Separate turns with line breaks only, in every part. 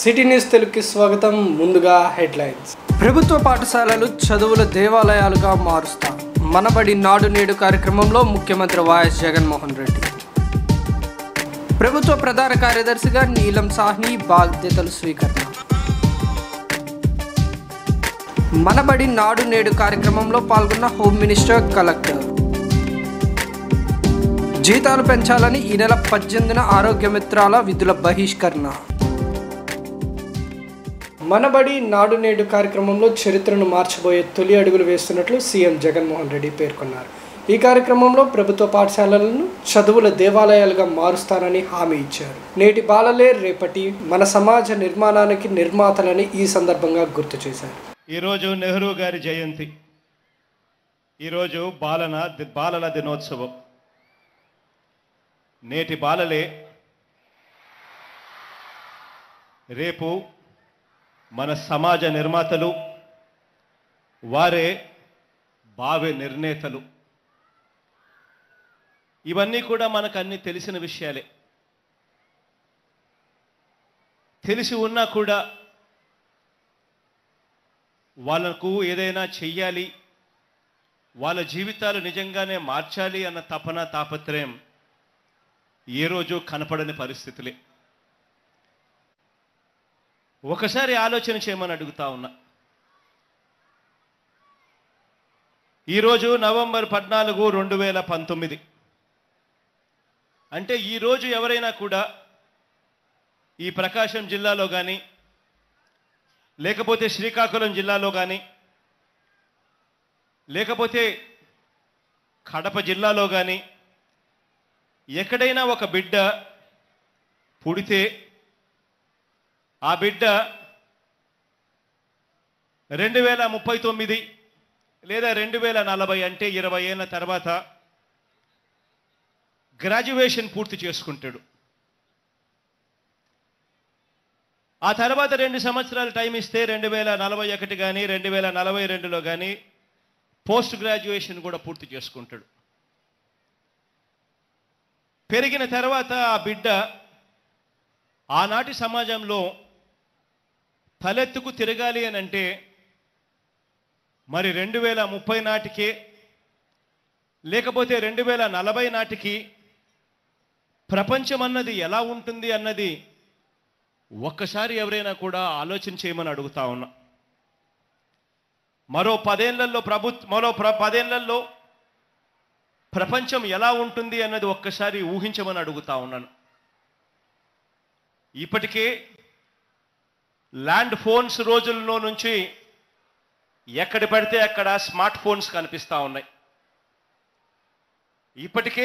City news తెలుగుకి స్వాగతం ముందుగా హెడ్లైన్స్ ప్రభుత్వ పాఠశాలలు చదువుల దేవాలయాలుగా మారుస్తా మనబడి నాడు నేడు కార్యక్రమంలో ముఖ్యమంత్రి వైఎస్ జగన్మోహన్ రెడ్డి ప్రభుత్వ ప్రధాన కార్యదర్శిగా నీలం సాహ్ని బాధ్యతలు స్వీకరణ మనబడి నాడు నేడు కార్యక్రమంలో పాల్గొన్న హోమ్ మినిస్టర్ కలెక్టర్ జీతాలు పెంచాలని ఈ నెల పద్దెనిమిదిన ఆరోగ్య మిత్రాల విధుల బహిష్కరణ మనబడి నాడు నేడు కార్యక్రమంలో చరిత్రను మార్చబోయే తొలి అడుగులు వేస్తున్నట్లు సీఎం జగన్మోహన్ రెడ్డి పేర్కొన్నారు ఈ కార్యక్రమంలో ప్రభుత్వ పాఠశాలలను చదువుల దేవాలయాలుగా మారుస్తానని హామీ ఇచ్చారు నేటి బాలలే రేపటి మన సమాజ నిర్మాణానికి నిర్మాతలని ఈ సందర్భంగా గుర్తు చేశారు
ఈరోజు నెహ్రూ గారి జయంతి ఈరోజు బాలన బాలల దినోత్సవం నేటి బాలలే రేపు మన సమాజ నిర్మాతలు వారే భావి నిర్ణేతలు ఇవన్నీ కూడా మనకు అన్ని తెలిసిన విషయాలే తెలిసి ఉన్నా కూడా వాళ్ళకు ఏదైనా చెయ్యాలి వాళ్ళ జీవితాలు నిజంగానే మార్చాలి అన్న తపన తాపత్రయం ఏ రోజు కనపడని పరిస్థితులే ఒకసారి ఆలోచన చేయమని అడుగుతా ఉన్నా ఈరోజు నవంబర్ పద్నాలుగు రెండు వేల పంతొమ్మిది అంటే ఈరోజు ఎవరైనా కూడా ఈ ప్రకాశం జిల్లాలో కానీ లేకపోతే శ్రీకాకుళం జిల్లాలో కానీ లేకపోతే కడప జిల్లాలో కానీ ఎక్కడైనా ఒక బిడ్డ పుడితే ఆ బిడ్డ రెండు వేల ముప్పై తొమ్మిది లేదా రెండు వేల నలభై అంటే ఇరవై ఏళ్ళ తర్వాత గ్రాడ్యుయేషన్ పూర్తి చేసుకుంటాడు ఆ తర్వాత రెండు సంవత్సరాలు టైం ఇస్తే రెండు వేల నలభై ఒకటి కానీ రెండు వేల నలభై రెండులో కానీ పోస్ట్ గ్రాడ్యుయేషన్ కూడా పూర్తి చేసుకుంటాడు పెరిగిన తర్వాత ఆ బిడ్డ ఆనాటి సమాజంలో తలెత్తుకు తిరగాలి అని అంటే మరి రెండు వేల ముప్పై నాటికే లేకపోతే రెండు వేల నలభై నాటికి ప్రపంచం అన్నది ఎలా ఉంటుంది అన్నది ఒక్కసారి ఎవరైనా కూడా ఆలోచన చేయమని అడుగుతా ఉన్నా మరో పదేళ్లలో ప్రభుత్వ మరో ప్ర పదేళ్లలో ప్రపంచం ఎలా ఉంటుంది అన్నది ఒక్కసారి ఊహించమని అడుగుతా ఉన్నాను ఇప్పటికే ల్యాండ్ ఫోన్స్ రోజుల్లో నుంచి ఎక్కడ పడితే అక్కడ స్మార్ట్ ఫోన్స్ కనిపిస్తూ ఉన్నాయి ఇప్పటికే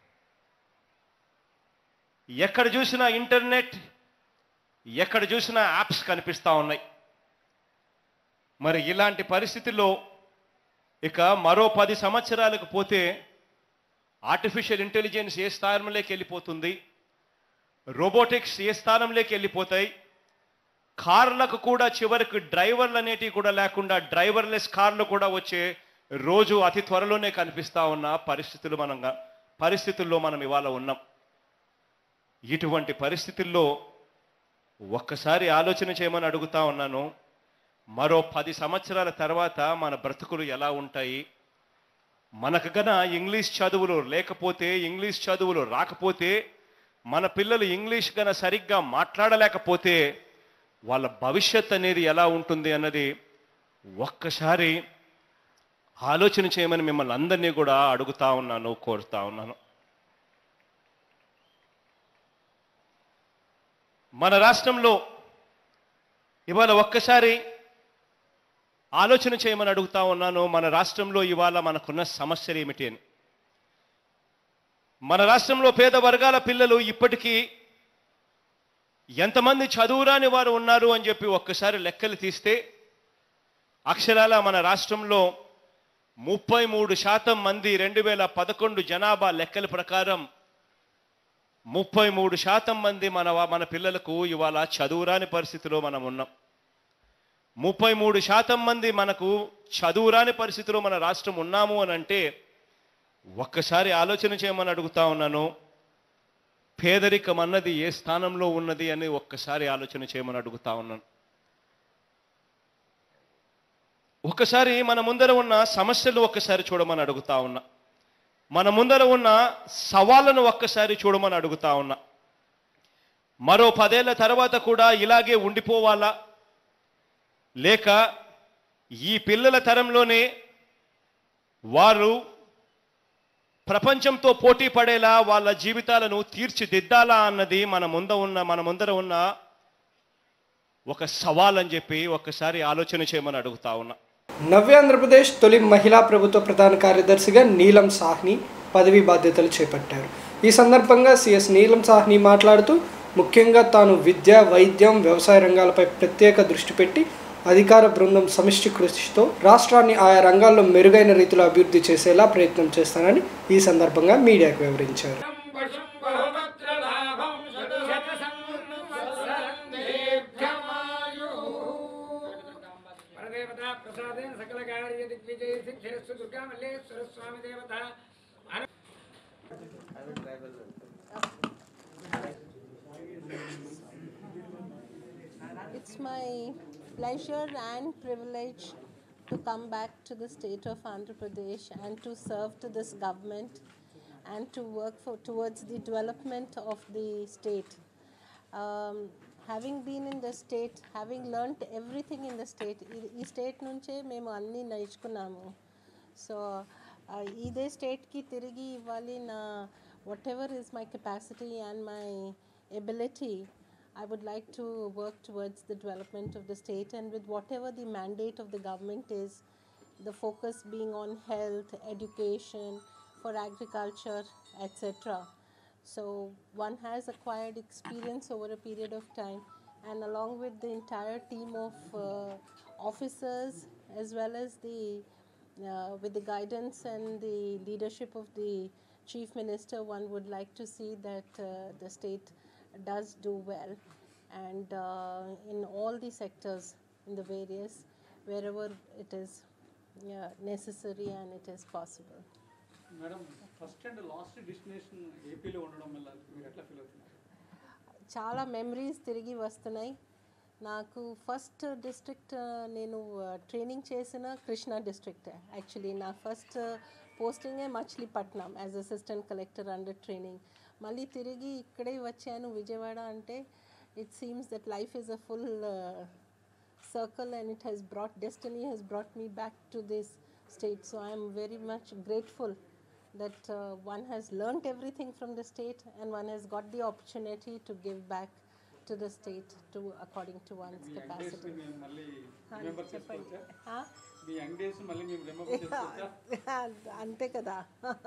ఎక్కడ చూసినా ఇంటర్నెట్ ఎక్కడ చూసినా యాప్స్ కనిపిస్తూ ఉన్నాయి మరి ఇలాంటి పరిస్థితుల్లో ఇక మరో పది సంవత్సరాలకు పోతే ఆర్టిఫిషియల్ ఇంటెలిజెన్స్ ఏ స్థానంలోకి వెళ్ళిపోతుంది రోబోటిక్స్ ఏ స్థానంలోకి వెళ్ళిపోతాయి కార్లకు కూడా చివరికి డ్రైవర్లు అనేటివి కూడా లేకుండా డ్రైవర్లెస్ కార్లు కూడా వచ్చే రోజు అతి త్వరలోనే కనిపిస్తా ఉన్న పరిస్థితులు మనం పరిస్థితుల్లో మనం ఇవాళ ఉన్నాం ఇటువంటి పరిస్థితుల్లో ఒక్కసారి ఆలోచన చేయమని అడుగుతా ఉన్నాను మరో పది సంవత్సరాల తర్వాత మన బ్రతుకులు ఎలా ఉంటాయి మనకు గన ఇంగ్లీష్ చదువులు లేకపోతే ఇంగ్లీష్ చదువులు రాకపోతే మన పిల్లలు ఇంగ్లీష్ గన సరిగ్గా మాట్లాడలేకపోతే వాళ్ళ భవిష్యత్ అనేది ఎలా ఉంటుంది అన్నది ఒక్కసారి ఆలోచన చేయమని మిమ్మల్ని అందరినీ కూడా అడుగుతా ఉన్నాను కోరుతా ఉన్నాను మన రాష్ట్రంలో ఇవాళ ఒక్కసారి ఆలోచన చేయమని అడుగుతా ఉన్నాను మన రాష్ట్రంలో ఇవాళ మనకున్న సమస్యలు ఏమిటి అని మన రాష్ట్రంలో పేద వర్గాల పిల్లలు ఇప్పటికీ ఎంతమంది చదువురాని వారు ఉన్నారు అని చెప్పి ఒక్కసారి లెక్కలు తీస్తే అక్షరాల మన రాష్ట్రంలో ముప్పై మూడు శాతం మంది రెండు వేల పదకొండు జనాభా లెక్కల ప్రకారం ముప్పై మూడు శాతం మంది మన మన పిల్లలకు ఇవాళ చదువురాని పరిస్థితిలో మనం ఉన్నాం ముప్పై మూడు శాతం మంది మనకు చదువురాని పరిస్థితిలో మన రాష్ట్రం ఉన్నాము అని అంటే ఒక్కసారి ఆలోచన చేయమని అడుగుతా ఉన్నాను పేదరికం అన్నది ఏ స్థానంలో ఉన్నది అని ఒక్కసారి ఆలోచన చేయమని అడుగుతా ఉన్నాను ఒక్కసారి మన ముందర ఉన్న సమస్యలు ఒక్కసారి చూడమని అడుగుతా ఉన్నా మన ముందర ఉన్న సవాళ్ళను ఒక్కసారి చూడమని అడుగుతా ఉన్నా మరో పదేళ్ల తర్వాత కూడా ఇలాగే ఉండిపోవాలా లేక ఈ పిల్లల తరంలోనే వారు ప్రపంచంతో పోటీ పడేలా వాళ్ళ జీవితాలను తీర్చిదిద్దాలా అన్నది మన ముంద ఉన్న మన ముందర ఉన్న ఒక సవాల్ అని చెప్పి ఒక్కసారి ఆలోచన చేయమని అడుగుతా ఉన్నా
నవ్య ఆంధ్రప్రదేశ్ తొలి మహిళా ప్రభుత్వ ప్రధాన కార్యదర్శిగా నీలం సాహ్ని పదవి బాధ్యతలు చేపట్టారు ఈ సందర్భంగా సిఎస్ నీలం సాహ్ని మాట్లాడుతూ ముఖ్యంగా తాను విద్య వైద్యం వ్యవసాయ రంగాలపై ప్రత్యేక దృష్టి పెట్టి అధికార బృందం సమిష్టి కృషితో రాష్ట్రాన్ని ఆయా రంగాల్లో మెరుగైన రీతిలో అభివృద్ధి చేసేలా ప్రయత్నం చేస్తానని ఈ సందర్భంగా మీడియాకు వివరించారు
బహుభద్రలాభం శతసంవత్సరం దీర్ఘమాయుః. పరదేవతా ప్రసాదేన సకల కార్య దిగ్విజయ సిద్ధిరస్సు దుర్గా మల్లేశ్వర స్వామి దేవత అను-
It's my pleasure and privilege to come back to the state of Andhra Pradesh and to serve to this government and to work for towards the development of the state. Um, having been in the state, having learnt everything in the state, ఈ- ఈ state నుంచే మేము అన్నీ నేర్చుకున్నాము so ఇదే స్టేట్కి తిరిగి ఇవ్వాలి నా whatever is my capacity and my ability I would like to work towards the development of the state and with whatever the mandate of the government is, the focus being on health, education, for agriculture, etc. So one has acquired experience over a period of time, and along with the entire team of uh, officers as well as the uh, with the guidance and the leadership of the chief minister, one would like to see that uh, the state does do well, and uh, in all the sectors, in the various wherever it is yeah, necessary and it is possible.
Madam first and last destination ఏపీలో ఉండడం వల్ల మీరు ఎట్లా feel అవుతున్నారు
చాలా memories తిరిగి వస్తున్నాయి నాకు ఫస్ట్ డిస్ట్రిక్ట్ నేను ట్రైనింగ్ చేసిన కృష్ణా డిస్ట్రిక్ట్ యాక్చువల్లీ నా ఫస్ట్ పోస్టింగే Machilipatnam as assistant collector under training మళ్ళీ తిరిగి ఇక్కడే వచ్చాను విజయవాడ అంటే it seems that life is a full circle and it has brought destiny has brought me back to this state so i am very much grateful that uh, one has learnt everything from the state and one has got the opportunity to give back to the state to according to one's
మీ young days
capacity
మేము మళ్ళీ
ఆ,
remember
చెప్పండి
చేసుకోవచ్చా
ఆ?
మీ young days మళ్ళీ మేము remember చేసుకోవచ్చా
అంతే కదా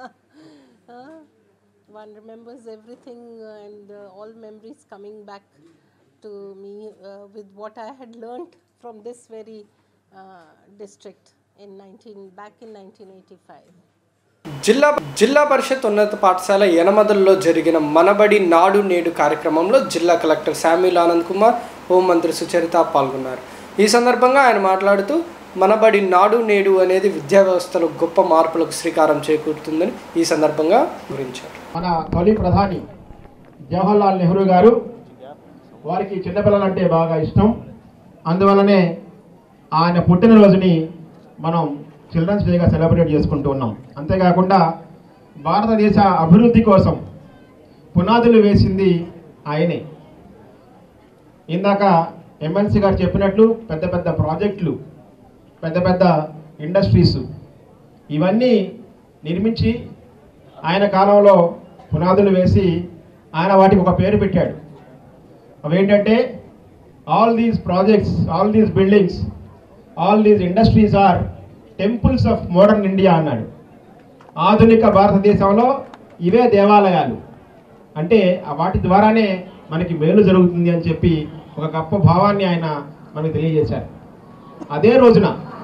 one remembers everything and all memories coming back to me with what I had learned from this very district in nineteen back in nineteen eighty five
Zilla Zilla పరిషత్ ఉన్నత పాఠశాల యనమదల్లో జరిగిన మనబడి నాడు నేడు కార్యక్రమంలో జిల్లా కలెక్టర్ శామ్యుల్ ఆనంద్ కుమార్ హోంమంత్రి సుచరిత పాల్గొన్నారు ఈ సందర్భంగా ఆయన మాట్లాడుతూ మనబడి నాడు నేడు అనేది విద్యా వ్యవస్థలో గొప్ప మార్పులకు శ్రీకారం చేకూరుతుందని ఈ సందర్భంగా వివరించారు
మన తొలి ప్రధాని జవహర్లాల్ నెహ్రూ గారు వారికి చిన్నపిల్లలంటే బాగా ఇష్టం అందువలనే ఆయన పుట్టినరోజుని మనం చిల్డ్రన్స్ డేగా సెలబ్రేట్ చేసుకుంటూ ఉన్నాం అంతేకాకుండా భారతదేశ అభివృద్ధి కోసం పునాదులు వేసింది ఆయనే ఇందాక ఎమ్మెల్సీ గారు చెప్పినట్లు పెద్ద పెద్ద ప్రాజెక్టులు పెద్ద పెద్ద ఇండస్ట్రీస్ ఇవన్నీ నిర్మించి ఆయన కాలంలో పునాదులు వేసి ఆయన వాటికి ఒక పేరు పెట్టాడు అవేంటంటే all these projects all these buildings all these industries are temples of modern India అన్నాడు ఆధునిక భారతదేశంలో ఇవే దేవాలయాలు అంటే ఆ వాటి ద్వారానే మనకి మేలు జరుగుతుంది అని చెప్పి ఒక గొప్ప భావాన్ని ఆయన మనకు తెలియజేశారు అదే రోజున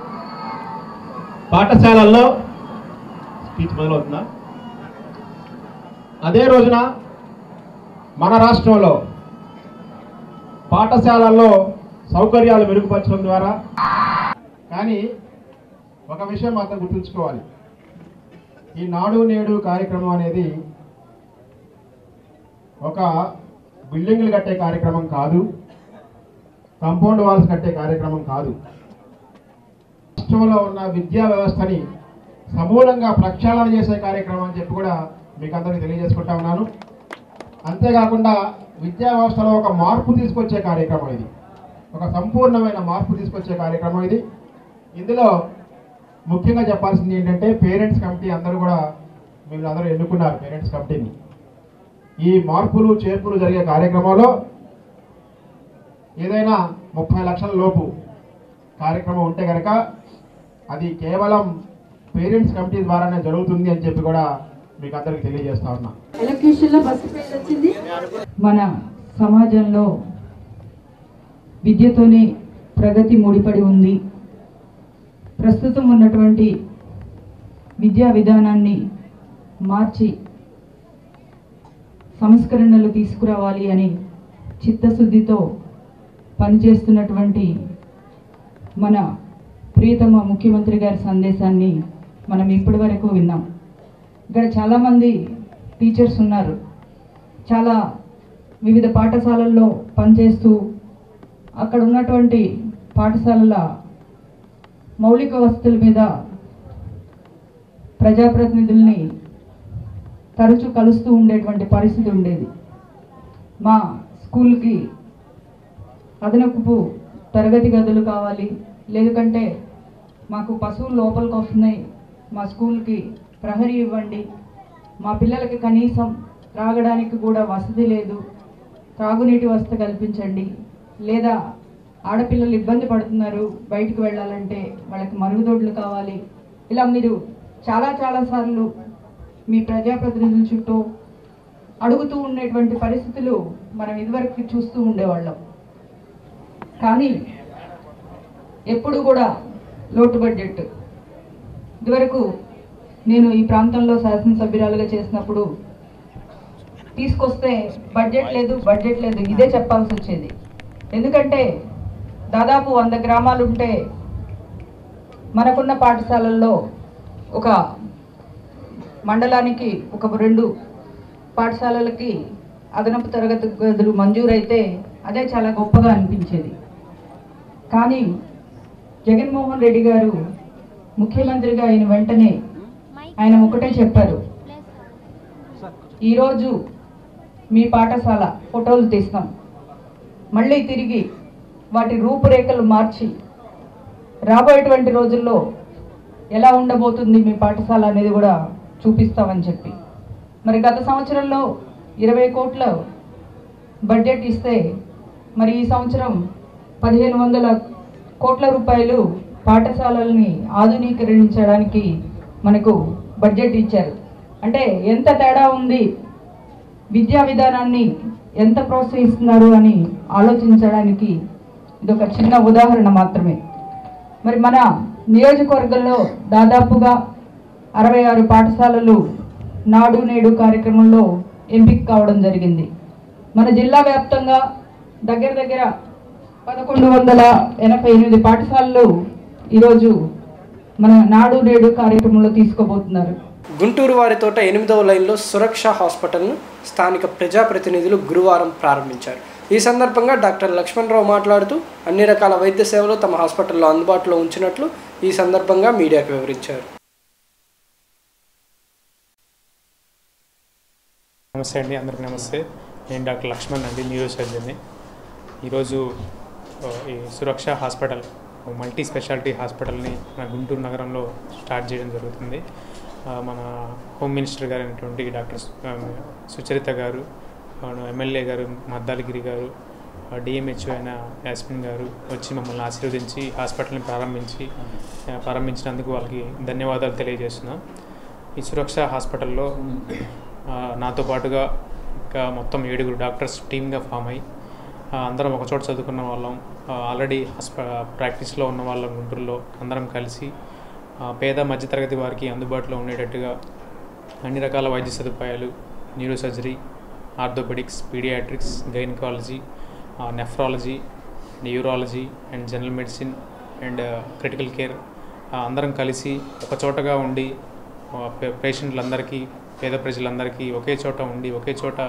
పాఠశాలల్లో స్పీచ్ మొదలవుతుందా అదే రోజున మన రాష్ట్రంలో పాఠశాలల్లో సౌకర్యాలు మెరుగుపరచడం ద్వారా కానీ ఒక విషయం మాత్రం గుర్తుంచుకోవాలి ఈ నాడు నేడు కార్యక్రమం అనేది ఒక బిల్డింగ్లు కట్టే కార్యక్రమం కాదు కాంపౌండ్ వాల్స్ కట్టే కార్యక్రమం కాదు రాష్ట్రంలో ఉన్న విద్యా వ్యవస్థని సమూలంగా ప్రక్షాళన చేసే కార్యక్రమం అని చెప్పి కూడా మీకు అందరికీ తెలియజేసుకుంటా ఉన్నాను అంతేకాకుండా విద్యా వ్యవస్థలో ఒక మార్పు తీసుకొచ్చే కార్యక్రమం ఇది ఒక సంపూర్ణమైన మార్పు తీసుకొచ్చే కార్యక్రమం ఇది ఇందులో ముఖ్యంగా చెప్పాల్సింది ఏంటంటే పేరెంట్స్ కమిటీ అందరూ కూడా మీరు అందరూ ఎన్నుకున్నారు పేరెంట్స్ కమిటీని ఈ మార్పులు చేర్పులు జరిగే కార్యక్రమంలో ఏదైనా ముప్పై లక్షల లోపు కార్యక్రమం ఉంటే కనుక అది కేవలం పేరెంట్స్ కమిటీ ద్వారానే జరుగుతుంది అని చెప్పి కూడా మీకు అందరికి తెలియజేస్తా ఉన్నా
ఎలక్యూషన్లో ఫస్ట్ ప్రైజ్ వచ్చింది మన సమాజంలో విద్యతోనే ప్రగతి ముడిపడి ఉంది ప్రస్తుతం ఉన్నటువంటి విద్యా విధానాన్ని మార్చి సంస్కరణలు తీసుకురావాలి అని చిత్తశుద్ధితో పనిచేస్తున్నటువంటి మన ప్రియతమ ముఖ్యమంత్రి గారి సందేశాన్ని మనం ఇప్పటి వరకు విన్నాం ఇక్కడ చాలామంది టీచర్స్ ఉన్నారు చాలా వివిధ పాఠశాలల్లో పనిచేస్తూ అక్కడ ఉన్నటువంటి పాఠశాలల మౌలిక వసతుల మీద ప్రజాప్రతినిధుల్ని తరచూ కలుస్తూ ఉండేటువంటి పరిస్థితి ఉండేది మా స్కూల్కి అదనపు తరగతి గదులు కావాలి లేదంటే మాకు పశువులు లోపలికి వస్తున్నాయి మా స్కూల్కి ప్రహరీ ఇవ్వండి మా పిల్లలకి కనీసం త్రాగడానికి కూడా వసతి లేదు త్రాగునీటి వసతి కల్పించండి లేదా ఆడపిల్లలు ఇబ్బంది పడుతున్నారు బయటికి వెళ్ళాలంటే వాళ్ళకి మరుగుదొడ్లు కావాలి ఇలా మీరు చాలా చాలా సార్లు మీ ప్రజాప్రతినిధుల చుట్టూ అడుగుతూ ఉండేటువంటి పరిస్థితులు మనం ఇదివరకు చూస్తూ ఉండేవాళ్ళం కానీ ఎప్పుడు కూడా లోటు బడ్జెట్ ఇదివరకు నేను ఈ ప్రాంతంలో శాసనసభ్యురాలుగా చేసినప్పుడు తీసుకొస్తే బడ్జెట్ లేదు బడ్జెట్ లేదు ఇదే చెప్పాల్సి వచ్చేది ఎందుకంటే దాదాపు వంద గ్రామాలు ఉంటే మనకున్న పాఠశాలల్లో ఒక మండలానికి ఒక రెండు పాఠశాలలకి అదనపు తరగతి గదులు మంజూరైతే అదే చాలా గొప్పగా అనిపించేది కానీ జగన్మోహన్ రెడ్డి గారు ముఖ్యమంత్రిగా అయిన వెంటనే ఆయన ఒకటే చెప్పారు ఈరోజు మీ పాఠశాల ఫోటోలు తీస్తాం మళ్ళీ తిరిగి వాటి రూపురేఖలు మార్చి రాబోయేటువంటి రోజుల్లో ఎలా ఉండబోతుంది మీ పాఠశాల అనేది కూడా చూపిస్తామని చెప్పి మరి గత సంవత్సరంలో ఇరవై కోట్ల బడ్జెట్ ఇస్తే మరి ఈ సంవత్సరం పదిహేను వందల కోట్ల రూపాయలు పాఠశాలల్ని ఆధునీకరించడానికి మనకు బడ్జెట్ ఇచ్చారు అంటే ఎంత తేడా ఉంది విద్యా విధానాన్ని ఎంత ప్రోత్సహిస్తున్నారు అని ఆలోచించడానికి ఇది ఒక చిన్న ఉదాహరణ మాత్రమే మరి మన నియోజకవర్గంలో దాదాపుగా అరవై ఆరు పాఠశాలలు నాడు నేడు కార్యక్రమంలో ఎంపిక కావడం జరిగింది మన జిల్లా వ్యాప్తంగా దగ్గర దగ్గర పదకొండు వందల ఎనభై ఎనిమిది పాఠశాలలు ఈరోజు మన నాడు నేడు కార్యక్రమంలో తీసుకోబోతున్నారు
గుంటూరు వారి తోట ఎనిమిదవ లైన్లో సురక్ష హాస్పిటల్ను స్థానిక ప్రజాప్రతినిధులు గురువారం ప్రారంభించారు ఈ సందర్భంగా డాక్టర్ లక్ష్మణరావు మాట్లాడుతూ అన్ని రకాల వైద్య సేవలు తమ హాస్పిటల్లో అందుబాటులో ఉంచినట్లు ఈ సందర్భంగా మీడియాకు వివరించారు
నమస్తే అండి అందరికి నమస్తే నేను డాక్టర్ లక్ష్మణ్ అండి న్యూరో సర్జన్ని ఈరోజు ఆ, ఈ సురక్ష హాస్పిటల్ ఒక మల్టీ స్పెషాలిటీ హాస్పిటల్ని మన గుంటూరు నగరంలో స్టార్ట్ చేయడం జరుగుతుంది ఆ, మన హోమ్ మినిస్టర్ గారు అయినటువంటి డాక్టర్ సు- ఆ, సుచరిత గారు మన ఎమ్మెల్యే గారు మద్దాలగిరి గారు డిఎంహెచ్ఓ అయిన యాస్మిన్ గారు వచ్చి మమ్మల్ని ఆశీర్వదించి హాస్పిటల్ని ప్రారంభించి ఆ, ప్రారంభించినందుకు వాళ్ళకి ధన్యవాదాలు తెలియజేస్తున్నాం ఈ సురక్ష హాస్పిటల్లో ఆ, నాతో పాటుగా ఇంకా మొత్తం ఏడుగురు డాక్టర్స్ టీమ్గా ఫామ్ అయ్యి ఆ, అందరం ఒక చోట చదువుకున్న వాళ్ళం ఆల్రెడీ హాస్ప ప్రాక్టీస్లో ఉన్న వాళ్ళం గుంటూరులో అందరం కలిసి ఆ, పేద మధ్యతరగతి వారికి అందుబాటులో ఉండేటట్టుగా అన్ని రకాల వైద్య సదుపాయాలు neuro surgery orthopaedics paediatrics gynaecology nephrology neurology and general medicine and critical care అందరం కలిసి ఒక చోటగా ఉండి ఆ, పే- పేషెంట్లందరికీ పేద ప్రజలందరికీ ఒకే చోట ఉండి ఒకే చోట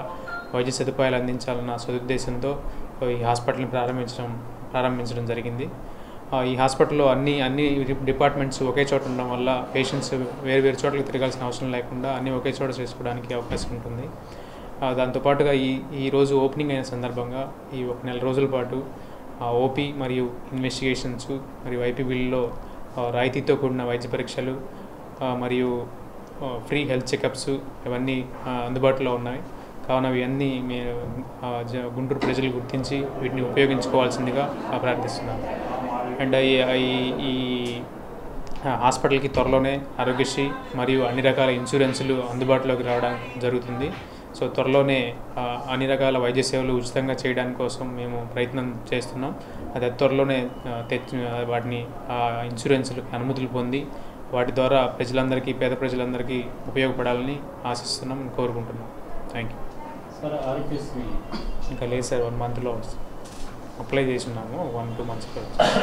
వైద్య సదుపాయాలు అందించాలన్న సదుద్దేశంతో ఈ హాస్పిటల్ని ప్రారంభించడం ప్రారంభించడం జరిగింది ఆ, ఈ హాస్పిటల్లో అన్ని అన్ని డిపార్ట్మెంట్స్ ఒకే చోట ఉండడం వల్ల పేషెంట్స్ వేరు వేరు చోట్లకి తిరగాల్సిన అవసరం లేకుండా అన్నీ ఒకే చోట చేసుకోవడానికి అవకాశం ఉంటుంది ఆ, దాంతోపాటుగా ఈ ఈ రోజు ఓపెనింగ్ అయిన సందర్భంగా ఈ ఒక నెల రోజుల పాటు ఓపీ మరియు ఇన్వెస్టిగేషన్స్ మరియు ఐపీబీల్లో రాయితీతో కూడిన వైద్య పరీక్షలు ఆ, మరియు ఫ్రీ హెల్త్ చెకప్స్ ఇవన్నీ ఆ, అందుబాటులో ఉన్నాయి కావున ఇవన్నీ మేము ఆ, జ- గుంటూరు ప్రజలు గుర్తించి వీటిని ఉపయోగించుకోవాల్సిందిగా ఆ, ప్రార్థిస్తున్నాను అండ్ ఈ ఈ- ఈ ఆ, హాస్పిటల్కి త్వరలోనే ఆరోగ్యశ్రీ మరియు అన్ని రకాల ఇన్సూరెన్సులు అందుబాటులోకి రావడం జరుగుతుంది సో త్వరలోనే ఆ, అన్ని రకాల వైద్య సేవలు ఉచితంగా చేయడానికి కోసం మేము ప్రయత్నం చేస్తున్నాం అది అతి త్వరలోనే ఆ, తెచ్చి ఆ, వాటిని ఆ ఇన్సూరెన్సులకు అనుమతులు పొంది వాటి ద్వారా ప్రజలందరికీ పేద ప్రజలందరికీ ఉపయోగపడాలని ఆశిస్తున్నాం కోరుకుంటున్నాం థ్యాంక్ యూ
సార్ ఆరోగ్యశ్రీ
ఇంకా లేదు సార్ వన్ మంత్లో అప్లై చేసి ఉన్నాము వన్ టూ మంత్స్లో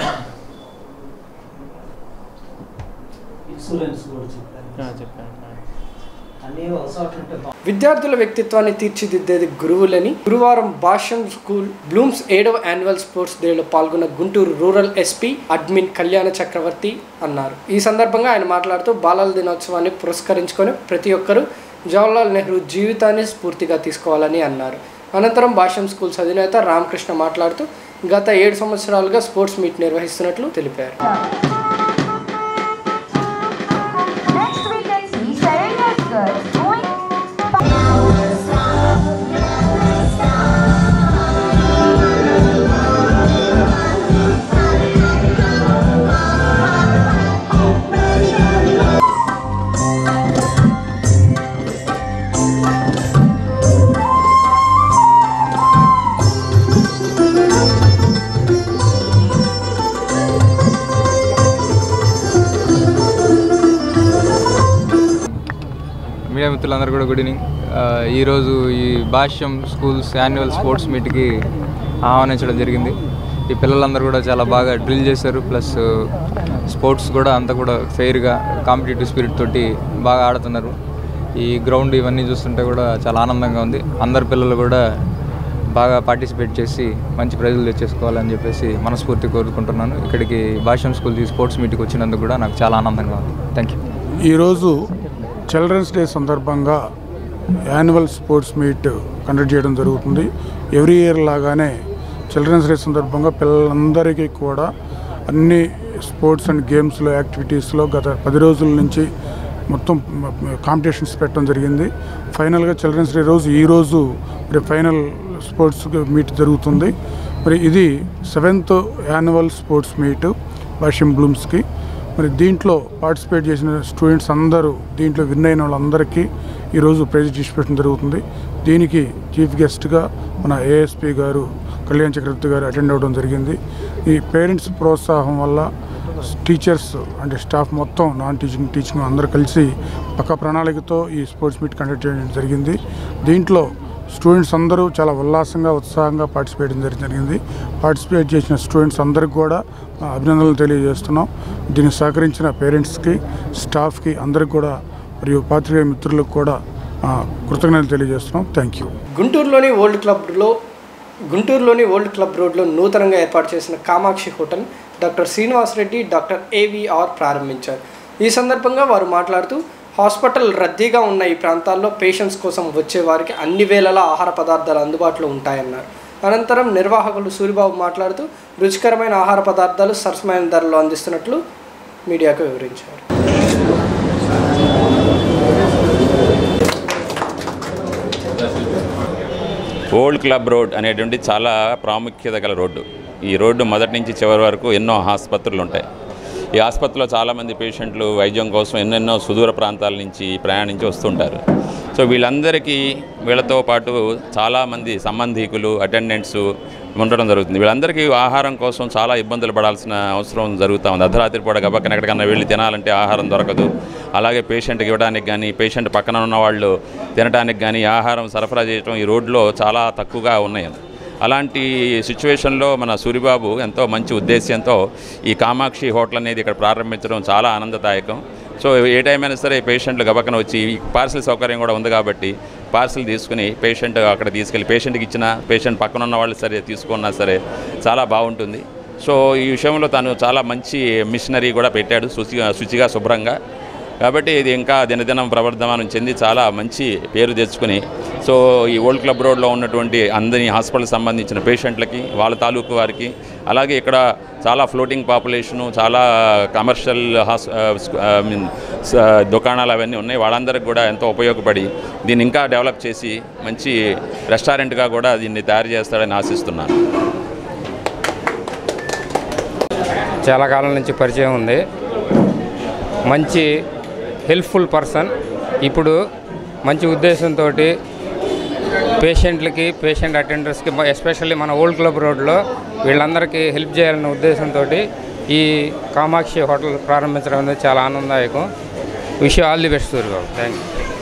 ఇన్సూరెన్స్ కూడా చెప్పారు
చెప్పాను
అన్నీ ఒకసారి ఉంటే బాగుంటుంది.
విద్యార్థుల వ్యక్తిత్వాన్ని తీర్చిదిద్దేది గురువులని గురువారం భాష్యం స్కూల్ బ్లూమ్స్ ఏడవ యాన్యువల్ స్పోర్ట్స్ డేలో పాల్గొన్న గుంటూరు రూరల్ ఎస్పీ అడ్మిన్ కళ్యాణ చక్రవర్తి అన్నారు ఈ సందర్భంగా ఆయన మాట్లాడుతూ బాలల దినోత్సవాన్ని పురస్కరించుకొని ప్రతి ఒక్కరూ జవహర్లాల్ నెహ్రూ జీవితాన్ని స్ఫూర్తిగా తీసుకోవాలని అన్నారు అనంతరం భాష్యం స్కూల్స్ అధినేత రామకృష్ణ మాట్లాడుతూ గత ఏడు సంవత్సరాలుగా స్పోర్ట్స్ మీట్ నిర్వహిస్తున్నట్లు తెలిపారు
Next we can see Serena's girls going
మీడియా మిత్రులందరూ కూడా గుడ్ ఈవినింగ్ ఆ, ఈరోజు ఈ భాష్యం స్కూల్స్ యాన్యువల్ స్పోర్ట్స్ మీట్కి ఆహ్వానించడం జరిగింది ఈ పిల్లలందరూ కూడా చాలా బాగా డ్రిల్ చేశారు ప్లస్ స్పోర్ట్స్ కూడా అంతా కూడా ఫెయిర్గా కాంపిటేటివ్ స్పిరిట్ తోటి బాగా ఆడుతున్నారు ఈ గ్రౌండ్ ఇవన్నీ చూస్తుంటే కూడా చాలా ఆనందంగా ఉంది అందరు పిల్లలు కూడా బాగా పార్టిసిపేట్ చేసి మంచి ప్రైజులు తెచ్చేసుకోవాలని చెప్పేసి మనస్ఫూర్తి కోరుకుంటున్నాను ఇక్కడికి భాష్యం స్కూల్ ఈ స్పోర్ట్స్ మీట్కి వచ్చినందుకు కూడా నాకు చాలా ఆనందంగా ఉంది థ్యాంక్ యూ
ఈరోజు చిల్డ్రన్స్ డే సందర్భంగా యాన్యువల్ స్పోర్ట్స్ మీట్ కండక్ట్ చేయడం జరుగుతుంది ఎవ్రీ ఇయర్ లాగానే చిల్డ్రన్స్ డే సందర్భంగా పిల్లలందరికీ కూడా అన్ని స్పోర్ట్స్ అండ్ గేమ్స్లో యాక్టివిటీస్లో గత పది రోజుల నుంచి మొత్తం కాంపిటీషన్స్ పెట్టడం జరిగింది ఫైనల్గా చిల్డ్రన్స్ డే రోజు ఈరోజు మరి ఫైనల్ స్పోర్ట్స్ మీట్ జరుగుతుంది మరి ఇది seventh annual sports meet Bhashyam బ్లూమ్స్కి మరి దీంట్లో పార్టిసిపేట్ చేసిన స్టూడెంట్స్ అందరూ దీంట్లో విన్ అయిన వాళ్ళందరికీ ఈరోజు ప్రైజ్ డిస్ట్రిబ్యూషన్ జరుగుతుంది దీనికి చీఫ్ గెస్ట్గా మన ఏఎస్పీ గారు కళ్యాణ్ చక్రవర్తి గారు అటెండ్ అవ్వడం జరిగింది ఈ పేరెంట్స్ ప్రోత్సాహం వల్ల టీచర్స్ అంటే స్టాఫ్ మొత్తం నాన్ టీచింగ్ టీచింగ్ అందరూ కలిసి పక్క ప్రణాళికతో ఈ స్పోర్ట్స్ మీట్ కండక్ట్ చేయడం జరిగింది దీంట్లో స్టూడెంట్స్ అందరూ చాలా ఉల్లాసంగా ఉత్సాహంగా పార్టిసిపేట్ చేయడం జరిగింది పార్టిసిపేట్ చేసిన స్టూడెంట్స్ అందరికి కూడా ఆ, అభినందనలు తెలియజేస్తున్నాం దీనికి సహకరించిన పేరెంట్స్కి స్టాఫ్కి అందరికి కూడా మరియు పాత్రికేయ మిత్రులకు కూడా ఆ, కృతజ్ఞతలు తెలియజేస్తున్నాం థ్యాంక్ యూ
గుంటూరులోని ఓల్డ్ క్లబ్లో గుంటూరులోని ఓల్డ్ క్లబ్ రోడ్లో నూతనంగా ఏర్పాటు చేసిన Kamakshi hotel doctor Srinivas Reddy doctor AVR ప్రారంభించారు ఈ సందర్భంగా వారు మాట్లాడుతూ హాస్పిటల్ రద్దీగా ఉన్న ఈ ప్రాంతాల్లో పేషెంట్స్ కోసం వచ్చే వారికి అన్ని వేళలా ఆహార పదార్థాలు అందుబాటులో ఉంటాయన్నారు అనంతరం నిర్వాహకులు సూరిబాబు మాట్లాడుతూ రుచికరమైన ఆహార పదార్థాలు సరసమైన ధరలో అందిస్తున్నట్లు మీడియాకు వివరించారు
ఓల్డ్ క్లబ్ రోడ్ అనేటువంటి చాలా ప్రాముఖ్యత గల రోడ్డు ఈ రోడ్డు మొదటి నుంచి చివరి వరకు ఎన్నో ఆసుపత్రులు ఉంటాయి ఈ ఆసుపత్రిలో చాలామంది పేషెంట్లు వైద్యం కోసం ఎన్నెన్నో సుదూర ప్రాంతాల నుంచి ప్రయాణించి వస్తుంటారు సో వీళ్ళందరికీ వీళ్ళతో పాటు చాలామంది సంబంధీకులు అటెండెంట్స్ ఉండడం జరుగుతుంది వీళ్ళందరికీ ఆహారం కోసం చాలా ఇబ్బందులు పడాల్సిన అవసరం జరుగుతూ ఉంది అర్ధరాత్రి పూట గబక్కన ఎక్కడికన్నా వెళ్ళి తినాలంటే ఆహారం దొరకదు అలాగే పేషెంట్కి ఇవ్వడానికి కానీ పేషెంట్ పక్కన ఉన్న వాళ్ళు తినడానికి కానీ ఆహారం సరఫరా చేయడం ఈ రోడ్లో చాలా తక్కువగా ఉన్నాయి అలాంటి సిచ్యువేషన్లో మన సూరిబాబు ఎంతో మంచి ఉద్దేశ్యంతో ఈ కామాక్షి హోటల్ అనేది ఇక్కడ ప్రారంభించడం చాలా ఆనందదాయకం సో ఏ టైం అయినా సరే పేషెంట్లు గబక్కన వచ్చి ఈ పార్సిల్ సౌకర్యం కూడా ఉంది కాబట్టి పార్సల్ తీసుకుని పేషెంట్ అక్కడ తీసుకెళ్ళి పేషెంట్కి ఇచ్చిన పేషెంట్ పక్కన ఉన్న వాళ్ళు సరే తీసుకున్నా సరే చాలా బాగుంటుంది సో ఈ విషయంలో తను చాలా మంచి మిషనరీ కూడా పెట్టాడు శుచిగా శుచిగా శుభ్రంగా కాబట్టి ఇది ఇంకా దినదినం ప్రవర్ధమానం చెంది చాలా మంచి పేరు తెచ్చుకుని సో ఈ ఓల్డ్ క్లబ్ రోడ్లో ఉన్నటువంటి అందరి హాస్పిటల్ సంబంధించిన పేషెంట్లకి వాళ్ళ తాలూకు వారికి అలాగే ఇక్కడ చాలా ఫ్లోటింగ్ పాపులేషను చాలా కమర్షియల్ హాస్ ఐ మీన్ దుకాణాలు అవన్నీ ఉన్నాయి వాళ్ళందరికీ కూడా ఎంతో ఉపయోగపడి దీన్ని ఇంకా డెవలప్ చేసి మంచి రెస్టారెంట్గా కూడా దీన్ని తయారు చేస్తాడని ఆశిస్తున్నాను
చాలా కాలం నుంచి పరిచయం ఉంది మంచి హెల్ప్ఫుల్ పర్సన్ ఇప్పుడు మంచి ఉద్దేశంతో పేషెంట్లకి పేషెంట్ అటెండర్స్కి ఎస్పెషల్లీ మన ఓల్డ్ క్లబ్ రోడ్లో వీళ్ళందరికీ హెల్ప్ చేయాలనే ఉద్దేశంతో ఈ కామాక్షి హోటల్ ప్రారంభించడం అనేది చాలా ఆనందదాయకం wish all the best Suryababu thank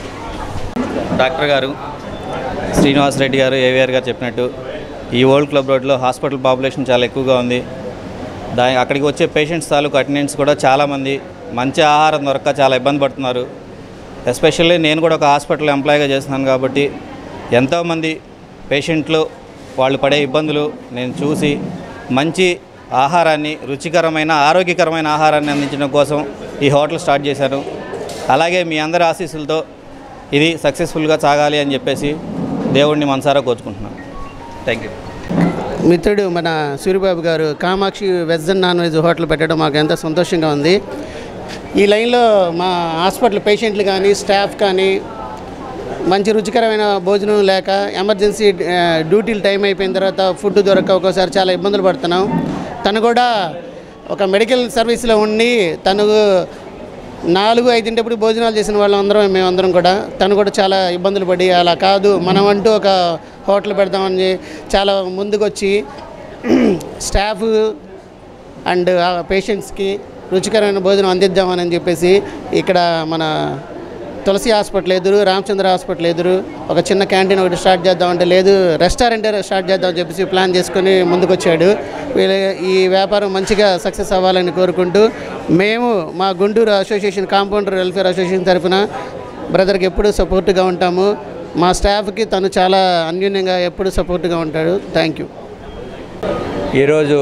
you
doctor గారు శ్రీనివాస్ రెడ్డి గారు ఏవిఆర్ గారు చెప్పినట్టు ఈ ఓల్డ్ క్లబ్ రోడ్లో హాస్పిటల్ పాపులేషన్ చాలా ఎక్కువగా ఉంది దాని అక్కడికి వచ్చే పేషెంట్స్ తాలూకు అటెండెంట్స్ కూడా చాలామంది మంచి ఆహారం దొరక్క చాలా ఇబ్బంది పడుతున్నారు ఎస్పెషల్లీ నేను కూడా ఒక హాస్పిటల్ ఎంప్లాయీగా చేస్తున్నాను కాబట్టి ఎంతోమంది పేషెంట్లు వాళ్ళు పడే ఇబ్బందులు నేను చూసి మంచి ఆహారాన్ని రుచికరమైన ఆరోగ్యకరమైన ఆహారాన్ని అందించడం కోసం ఈ హోటల్ స్టార్ట్ చేశాను అలాగే మీ అందరి ఆశీస్సులతో ఇది సక్సెస్ఫుల్గా సాగాలి అని చెప్పేసి దేవుణ్ణి మనసారా కోరుకుంటున్నాను థ్యాంక్ యూ
మిత్రుడు మన సూర్యబాబు గారు Kamakshi veg and non veg hotel పెట్టడం మాకు ఎంతో సంతోషంగా ఉంది ఈ లైన్లో మా హాస్పిటల్ పేషెంట్లు కానీ స్టాఫ్ కానీ మంచి రుచికరమైన భోజనం లేక ఎమర్జెన్సీ ఆ, డ్యూటీలు టైం అయిపోయిన తర్వాత ఫుడ్ దొరక్క ఒక్కోసారి చాలా ఇబ్బందులు పడుతున్నాం తను కూడా ఒక మెడికల్ సర్వీస్లో ఉండి తను నాలుగు ఐదింటప్పుడు భోజనాలు చేసిన వాళ్ళందరం మేమందరం కూడా తను కూడా చాలా ఇబ్బందులు పడి అలా కాదు మనం అంటూ ఒక హోటల్ పెడదామని చాలా ముందుకొచ్చి స్టాఫ్ అండ్ పేషెంట్స్కి రుచికరమైన భోజనం అందిద్దామని చెప్పేసి ఇక్కడ మన తులసి హాస్పిటల్ ఎదురు రామచంద్ర హాస్పిటల్ ఎదురు ఒక చిన్న క్యాంటీన్ ఒకటి స్టార్ట్ చేద్దామంటే లేదు రెస్టారెంట్ స్టార్ట్ చేద్దామని చెప్పేసి ప్లాన్ చేసుకొని ముందుకొచ్చాడు వీళ్ళ ఈ వ్యాపారం మంచిగా సక్సెస్ అవ్వాలని కోరుకుంటూ మేము మా Guntur association compounder welfare association తరఫున బ్రదర్కి ఎప్పుడూ సపోర్ట్గా ఉంటాము మా స్టాఫ్కి తను చాలా అన్యూన్యంగా ఎప్పుడూ సపోర్ట్గా ఉంటాడు థ్యాంక్ యూ
ఈరోజు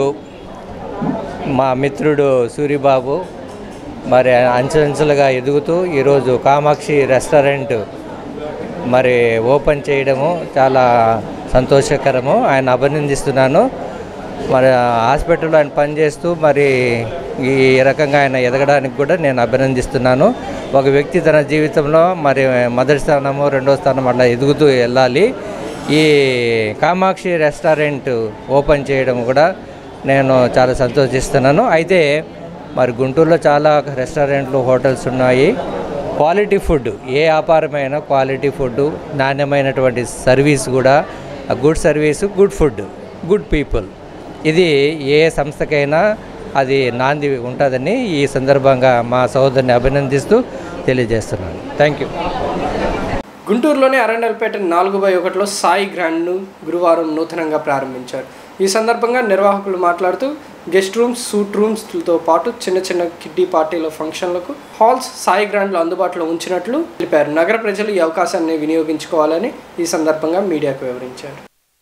మా మిత్రుడు సూరిబాబు మరి అంచెలంచెలుగా ఎదుగుతూ ఈరోజు కామాక్షి రెస్టారెంట్ మరి ఓపెన్ చేయడము చాలా సంతోషకరము ఆయన అభినందిస్తున్నాను మరి హాస్పిటల్లో ఆయన పనిచేస్తూ మరి ఈ రకంగా ఆయన ఎదగడానికి కూడా నేను అభినందిస్తున్నాను ఒక వ్యక్తి తన జీవితంలో మరి మొదటి స్థానము రెండో స్థానం అట్లా ఎదుగుతూ వెళ్ళాలి ఈ కామాక్షి రెస్టారెంట్ ఓపెన్ చేయడం కూడా నేను చాలా సంతోషిస్తున్నాను అయితే మరి గుంటూరులో చాలా రెస్టారెంట్లు హోటల్స్ ఉన్నాయి క్వాలిటీ ఫుడ్ ఏ వ్యాపారమైనా క్వాలిటీ ఫుడ్ నాణ్యమైనటువంటి సర్వీస్ కూడా good service good food good people ఇది ఏ సంస్థకైనా అది నాంది ఉంటుందని ఈ సందర్భంగా మా సహోదరుని అభినందిస్తూ తెలియజేస్తున్నాను థ్యాంక్ యూ
గుంటూరులోని అరండల్పేట నాలుగు బై ఒకటిలో సాయి గ్రాండ్ను గురువారం నూతనంగా ప్రారంభించారు ఈ సందర్భంగా నిర్వాహకులు మాట్లాడుతూ గెస్ట్ రూమ్స్ సూట్ రూమ్స్తో పాటు చిన్న చిన్న కిడ్డీ పార్టీల ఫంక్షన్లకు హాల్స్ సాయి గ్రాండ్లు అందుబాటులో ఉంచినట్లు తెలిపారు నగర ప్రజలు ఈ అవకాశాన్ని వినియోగించుకోవాలని ఈ సందర్భంగా మీడియాకు వివరించారు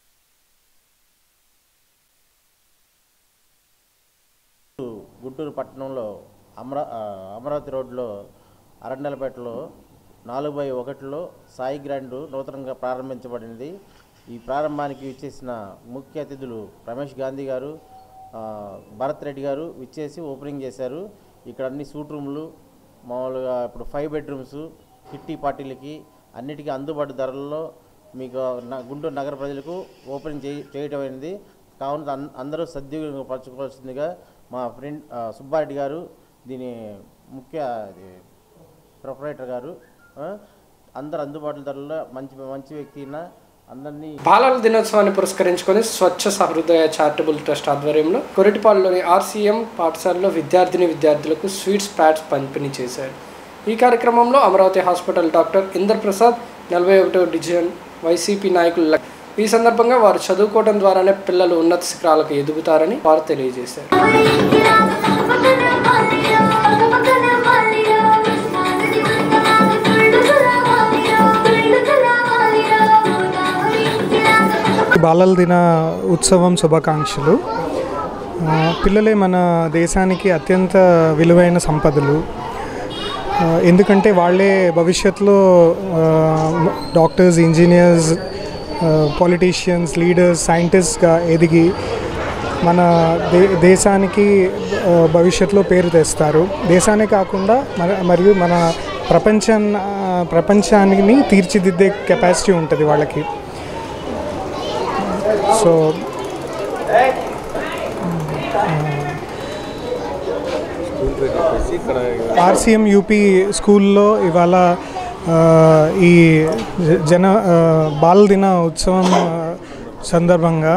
గుంటూరు పట్టణంలో అమరా ఆ, అమరావతి రోడ్లో అరండలపేటలో నాలుగు బై ఒకటిలో సాయి గ్రాండ్ నూతనంగా ప్రారంభించబడింది ఈ ప్రారంభానికి విచ్చేసిన ముఖ్య అతిథులు రమేష్ గాంధీ గారు ఆ, భరత్ రెడ్డి గారు విచ్చేసి ఓపెనింగ్ చేశారు ఇక్కడ అన్ని సూట్ రూమ్లు మామూలుగా ఇప్పుడు ఫైవ్ బెడ్రూమ్స్ కిట్టి పార్టీలకి అన్నిటికీ అందుబాటు ధరల్లో మీకు న- గుంటూరు నగర ప్రజలకు ఓపెనింగ్ చేయ చేయటం అయింది కావున అన్- అందరూ సద్వినియోగపరచుకోవాల్సిందిగా మా ఫ్రెండ్ ఆ, సుబ్బారెడ్డి గారు దీని ముఖ్య ఇది ప్రొపరేటర్ గారు ఆ, అందరు అందుబాటు ధరల్లో మంచి మంచి వ్యక్తి అయినా అందరినీ
బాలల దినోత్సవాన్ని పురస్కరించుకొని స్వచ్ఛ సహృదయ చారిటబుల్ ట్రస్ట్ ఆధ్వర్యంలో కొరటిపాడులోని ఆర్సీఎం పాఠశాలలో విద్యార్థిని విద్యార్థులకు స్వీట్స్ ప్యాడ్స్ పంపిణీ చేశారు ఈ కార్యక్రమంలో అమరావతి హాస్పిటల్ డాక్టర్ ఇందర్ ప్రసాద్ నలభై ఒకటో డివిజన్ వైసీపీ నాయకులు లక్- ఈ సందర్భంగా వారు చదువుకోవడం ద్వారానే పిల్లలు ఉన్నత శిఖరాలకు ఎదుగుతారని వారు తెలియజేశారు
Thank you.
బాలల దిన ఉత్సవం శుభాకాంక్షలు ఆ, పిల్లలే మన దేశానికి అత్యంత విలువైన సంపదలు ఆ, ఎందుకంటే వాళ్ళే భవిష్యత్తులో డాక్టర్స్ ఇంజనీర్స్ పొలిటీషియన్స్ లీడర్స్ సైంటిస్ట్గా ఎదిగి మన దే దేశానికి ఆ, భవిష్యత్తులో పేరు తెస్తారు దేశానే కాకుండా మన మరియు మన ప్రపంచం ప్రపంచాన్ని తీర్చిదిద్దే కెపాసిటీ ఉంటుంది వాళ్ళకి సో ఆర్సీఎం యూపీ స్కూల్లో ఇవాళ ఆ, ఈ జ- జన ఆ, బాల దిన ఉత్సవం ఆ, సందర్భంగా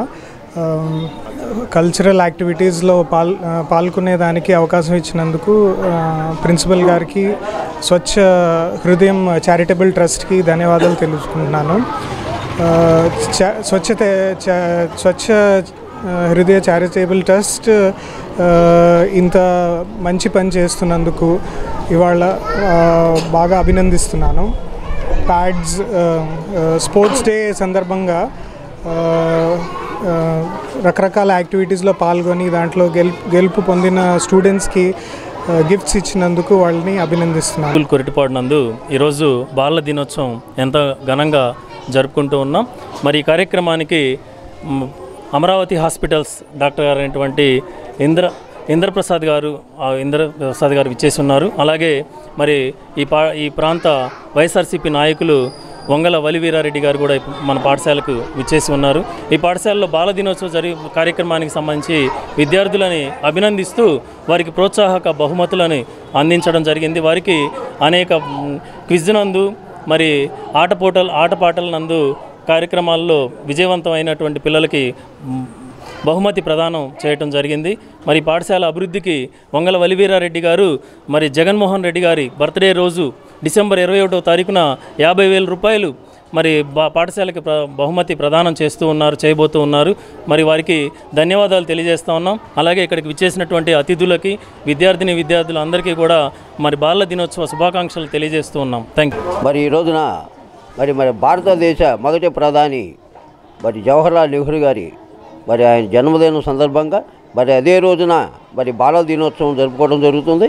కల్చరల్ యాక్టివిటీస్లో పాల్ ఆ, పాల్గొనేదానికి అవకాశం ఇచ్చినందుకు ఆ, ప్రిన్సిపల్ గారికి స్వచ్ఛ హృదయం చారిటబుల్ ట్రస్ట్కి ధన్యవాదాలు తెలుసుకుంటున్నాను ఆ, చ- స్వచ్ఛత చ- స్వచ్ఛ ఆ, హృదయ చారిటబుల్ ట్రస్ట్ ఆ, ఇంత మంచి పని చేస్తున్నందుకు ఇవాళ ఆ, బాగా అభినందిస్తున్నాను ప్యాడ్స్ స్పోర్ట్స్ డే సందర్భంగా ఆ, ఆ, రకరకాల యాక్టివిటీస్లో పాల్గొని దాంట్లో గెలుపు గెలుపు పొందిన స్టూడెంట్స్కి గిఫ్ట్స్ ఇచ్చినందుకు వాళ్ళని అభినందిస్తున్నాను
స్కూల్ కొరిటిపాడు నందు ఈరోజు బాలల దినోత్సవం ఎంత ఘనంగా జరుపుకుంటూ ఉన్నాం మరి ఈ కార్యక్రమానికి మ్, అమరావతి హాస్పిటల్స్ డాక్టర్ గారు అయినటువంటి ఇంద్ర ఇంద్రప్రసాద్ గారు ఆ ఇంద్రప్రసాద్ గారు విచ్చేసి ఉన్నారు అలాగే మరి ఈ పా ఈ ప్రాంత వైఎస్ఆర్సీపీ నాయకులు వంగల వలివీరారెడ్డి గారు కూడా మన పాఠశాలకు విచ్చేసి ఉన్నారు ఈ పాఠశాలలో బాల దినోత్సవ జరిగే కార్యక్రమానికి సంబంధించి విద్యార్థులని అభినందిస్తూ వారికి ప్రోత్సాహక బహుమతులను అందించడం జరిగింది వారికి అనేక మ్, క్విజ్ నందు మరి ఆటపోటలు ఆటపాటల నందు కార్యక్రమాల్లో విజయవంతమైనటువంటి పిల్లలకి మ్, బహుమతి ప్రదానం చేయటం జరిగింది మరి పాఠశాల అభివృద్ధికి వంగల వలివీరారెడ్డి గారు మరి జగన్మోహన్ రెడ్డి గారి బర్త్డే రోజు డిసెంబర్ ఇరవై ఒకటో తారీఖున యాభై వేల రూపాయలు మరి బా పాఠశాలకి ప్ర బహుమతి ప్రదానం చేస్తూ ఉన్నారు చేయబోతూ ఉన్నారు మరి వారికి ధన్యవాదాలు తెలియజేస్తా ఉన్నాం అలాగే ఇక్కడికి విచ్చేసినటువంటి అతిథులకి విద్యార్థిని విద్యార్థులు అందరికీ కూడా మరి బాల దినోత్సవ శుభాకాంక్షలు తెలియజేస్తూ ఉన్నాం థ్యాంక్ యూ
మరి ఈ రోజున మరి మరి భారతదేశ మొదటి ప్రధాని మరి జవహర్లాల్ నెహ్రూ గారి మరి ఆయన జన్మదినం సందర్భంగా మరి అదే రోజున మరి బాల దినోత్సవం జరుపుకోవడం జరుగుతుంది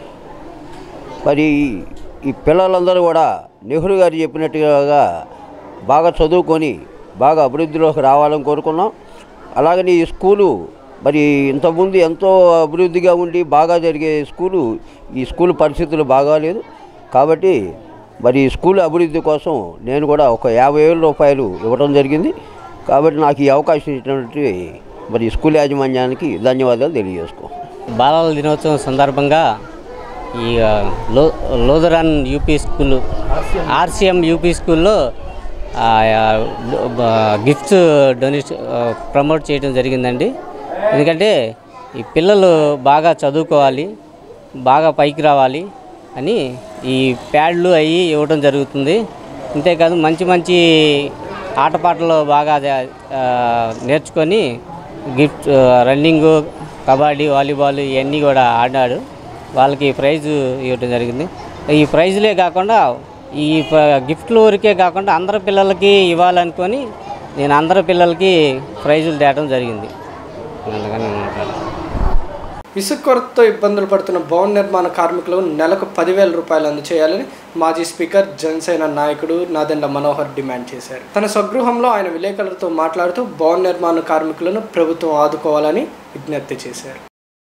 మరి ఈ- ఈ పిల్లలందరూ కూడా నెహ్రూ గారు చెప్పినట్టుగా బాగా చదువుకొని బాగా అభివృద్ధిలోకి రావాలని కోరుకున్నాం అలాగని ఈ స్కూలు మరి ఇంతకుముందు ఎంతో అభివృద్ధిగా ఉండి బాగా జరిగే స్కూలు ఈ స్కూల్ పరిస్థితులు బాగాలేదు కాబట్టి మరి ఈ స్కూల్ అభివృద్ధి కోసం నేను కూడా ఒక యాభై వేల రూపాయలు ఇవ్వడం జరిగింది కాబట్టి నాకు ఈ అవకాశం ఇచ్చినటువంటి మరి ఈ స్కూల్ యాజమాన్యానికి ధన్యవాదాలు తెలియజేసుకో
బాలల దినోత్సవం సందర్భంగా ఈ ఆ, లో లోదరాన్ యూపీ స్కూల్ ఆర్సీఎం యూపీ స్కూల్లో ఆ, ఆ, బ- గిఫ్ట్స్ డొనేషన్ ఆ, ప్రమోట్ చేయడం జరిగిందండి ఎందుకంటే ఈ పిల్లలు బాగా చదువుకోవాలి బాగా పైకి రావాలి అని ఈ ప్యాడ్లు అవి ఇవ్వడం జరుగుతుంది అంతేకాదు మంచి మంచి ఆటపాటలు బాగా ఆ, నేర్చుకొని గిఫ్ట్ రన్నింగు కబడ్డీ వాలీబాల్ ఇవన్నీ కూడా ఆడినాడు వాళ్ళకి ప్రైజ్ ఇవ్వడం జరిగింది ఈ ప్రైజ్లే కాకుండా ఈ ప- గిఫ్ట్లు ఊరికే కాకుండా అందరి పిల్లలకి ఇవ్వాలనుకొని నేను అందరి పిల్లలకి ప్రైజులు తేవడం జరిగింది అందుకని నేను మాట్లాడాను
ఇసుక కొరతతో ఇబ్బందులు పడుతున్న భవన నిర్మాణ కార్మికులకు నెలకు పదివేల రూపాయలు అందజేయాలని మాజీ స్పీకర్ జనసేన నాయకుడు నాదెండ్ల మనోహర్ డిమాండ్ చేశారు తన స్వగృహంలో ఆయన విలేకరులతో మాట్లాడుతూ భవన నిర్మాణ కార్మికులను ప్రభుత్వం ఆదుకోవాలని విజ్ఞప్తి చేశారు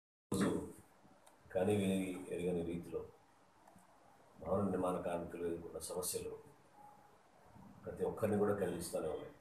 కానీ విని ఎరగని రీతిలో భవన నిర్మాణ కార్మికులు ఎదుర్కొన్న సమస్యలు ప్రతి ఒక్కరిని కూడా కలిగిస్తూనే ఉన్నాయి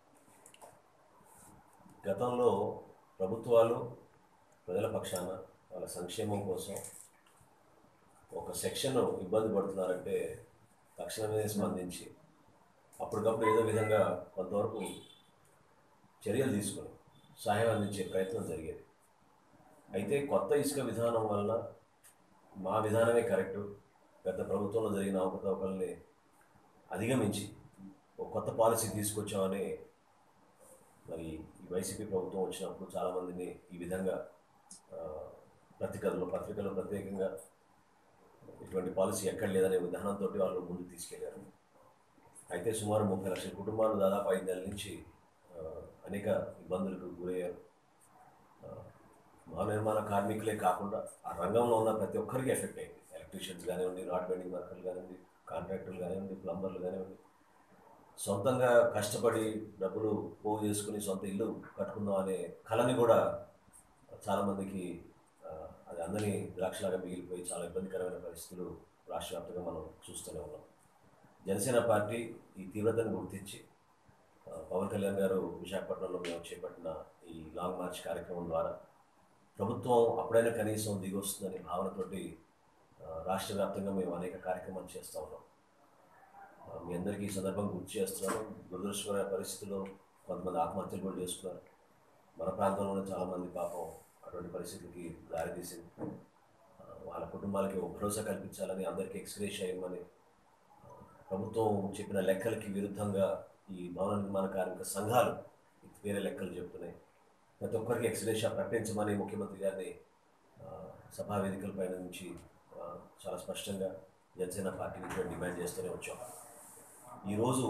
గతంలో ప్రభుత్వాలు ప్రజల పక్షాన వాళ్ళ సంక్షేమం కోసం ఒక సెక్షన్ ఇబ్బంది పడుతున్నారంటే తక్షణమే స్పందించి అప్పటికప్పుడు ఏదో విధంగా కొంతవరకు చర్యలు తీసుకొని సహాయం అందించే ప్రయత్నం జరిగేది అయితే కొత్త ఇసుక విధానం వలన మా విధానమే కరెక్టు గత ప్రభుత్వంలో జరిగిన అవకతవకల్ని అధిగమించి ఒక కొత్త పాలసీ తీసుకొచ్చామని మరి ఈ వైసీపీ ప్రభుత్వం వచ్చినప్పుడు చాలామందిని ఈ విధంగా ఆ, పత్రికల్లో పత్రికల్లో ప్రత్యేకంగా ఇటువంటి పాలసీ ఎక్కడ లేదనే విధానంతో వాళ్ళు ముందుకు తీసుకెళ్లారు అయితే సుమారు ముప్పై లక్షల కుటుంబాలు దాదాపు ఐదు నెలల నుంచి ఆ, అనేక ఇబ్బందులకు గురయ్యారు ఆ, భవన నిర్మాణ కార్మికులే కాకుండా ఆ రంగంలో ఉన్న ప్రతి ఒక్కరికి ఎఫెక్ట్ అయింది ఎలక్ట్రీషియన్స్ కానివ్వండి రాడ్ బెండింగ్ వర్కర్లు కానివ్వండి కాంట్రాక్టర్లు కానివ్వండి ప్లంబర్లు కానివ్వండి సొంతంగా కష్టపడి డబ్బులు పోగు చేసుకుని సొంత ఇల్లు కట్టుకుందాం అనే కళని కూడా చాలామందికి ఆ, అది అందని ద్రాక్షలాగా మిగిలిపోయి చాలా ఇబ్బందికరమైన పరిస్థితులు రాష్ట్ర వ్యాప్తంగా మనం చూస్తూనే ఉన్నాం జనసేన పార్టీ ఈ తీవ్రతను గుర్తించి ఆ, పవన్ కళ్యాణ్ గారు విశాఖపట్నంలో మేము చేపట్టిన ఈ లాంగ్ మార్చ్ కార్యక్రమం ద్వారా ప్రభుత్వం అప్పుడైనా కనీసం దిగొస్తుందనే భావనతోటి ఆ, రాష్ట్ర వ్యాప్తంగా మేము అనేక కార్యక్రమాలు చేస్తూ ఉన్నాం ఆ, మీ అందరికీ ఈ సందర్భంగా గుర్తు చేస్తున్నాను దురదృష్టకరమైన పరిస్థితుల్లో కొంతమంది ఆత్మహత్యలు కూడా చేసుకున్నారు మన ప్రాంతంలోనే చాలామంది పాపం అటువంటి పరిస్థితులకి దారితీసింది ఆ, వాళ్ళ కుటుంబాలకి ఒక భరోసా కల్పించాలని అందరికీ ఎక్స్గ్రేష్ అయ్యమని ఆ, ప్రభుత్వం చెప్పిన లెక్కలకి విరుద్ధంగా ఈ భవన నిర్మాణ కార్మిక సంఘాలు వేరే లెక్కలు చెప్తున్నాయి ప్రతి ఒక్కరికి ఎక్స్గ్రేషా ప్రకటించమని ముఖ్యమంత్రి గారిని ఆ, సభా వేదికలపై నుంచి ఆ, చాలా స్పష్టంగా జనసేన పార్టీ నుంచి డిమాండ్ చేస్తూనే వచ్చాం ఈరోజు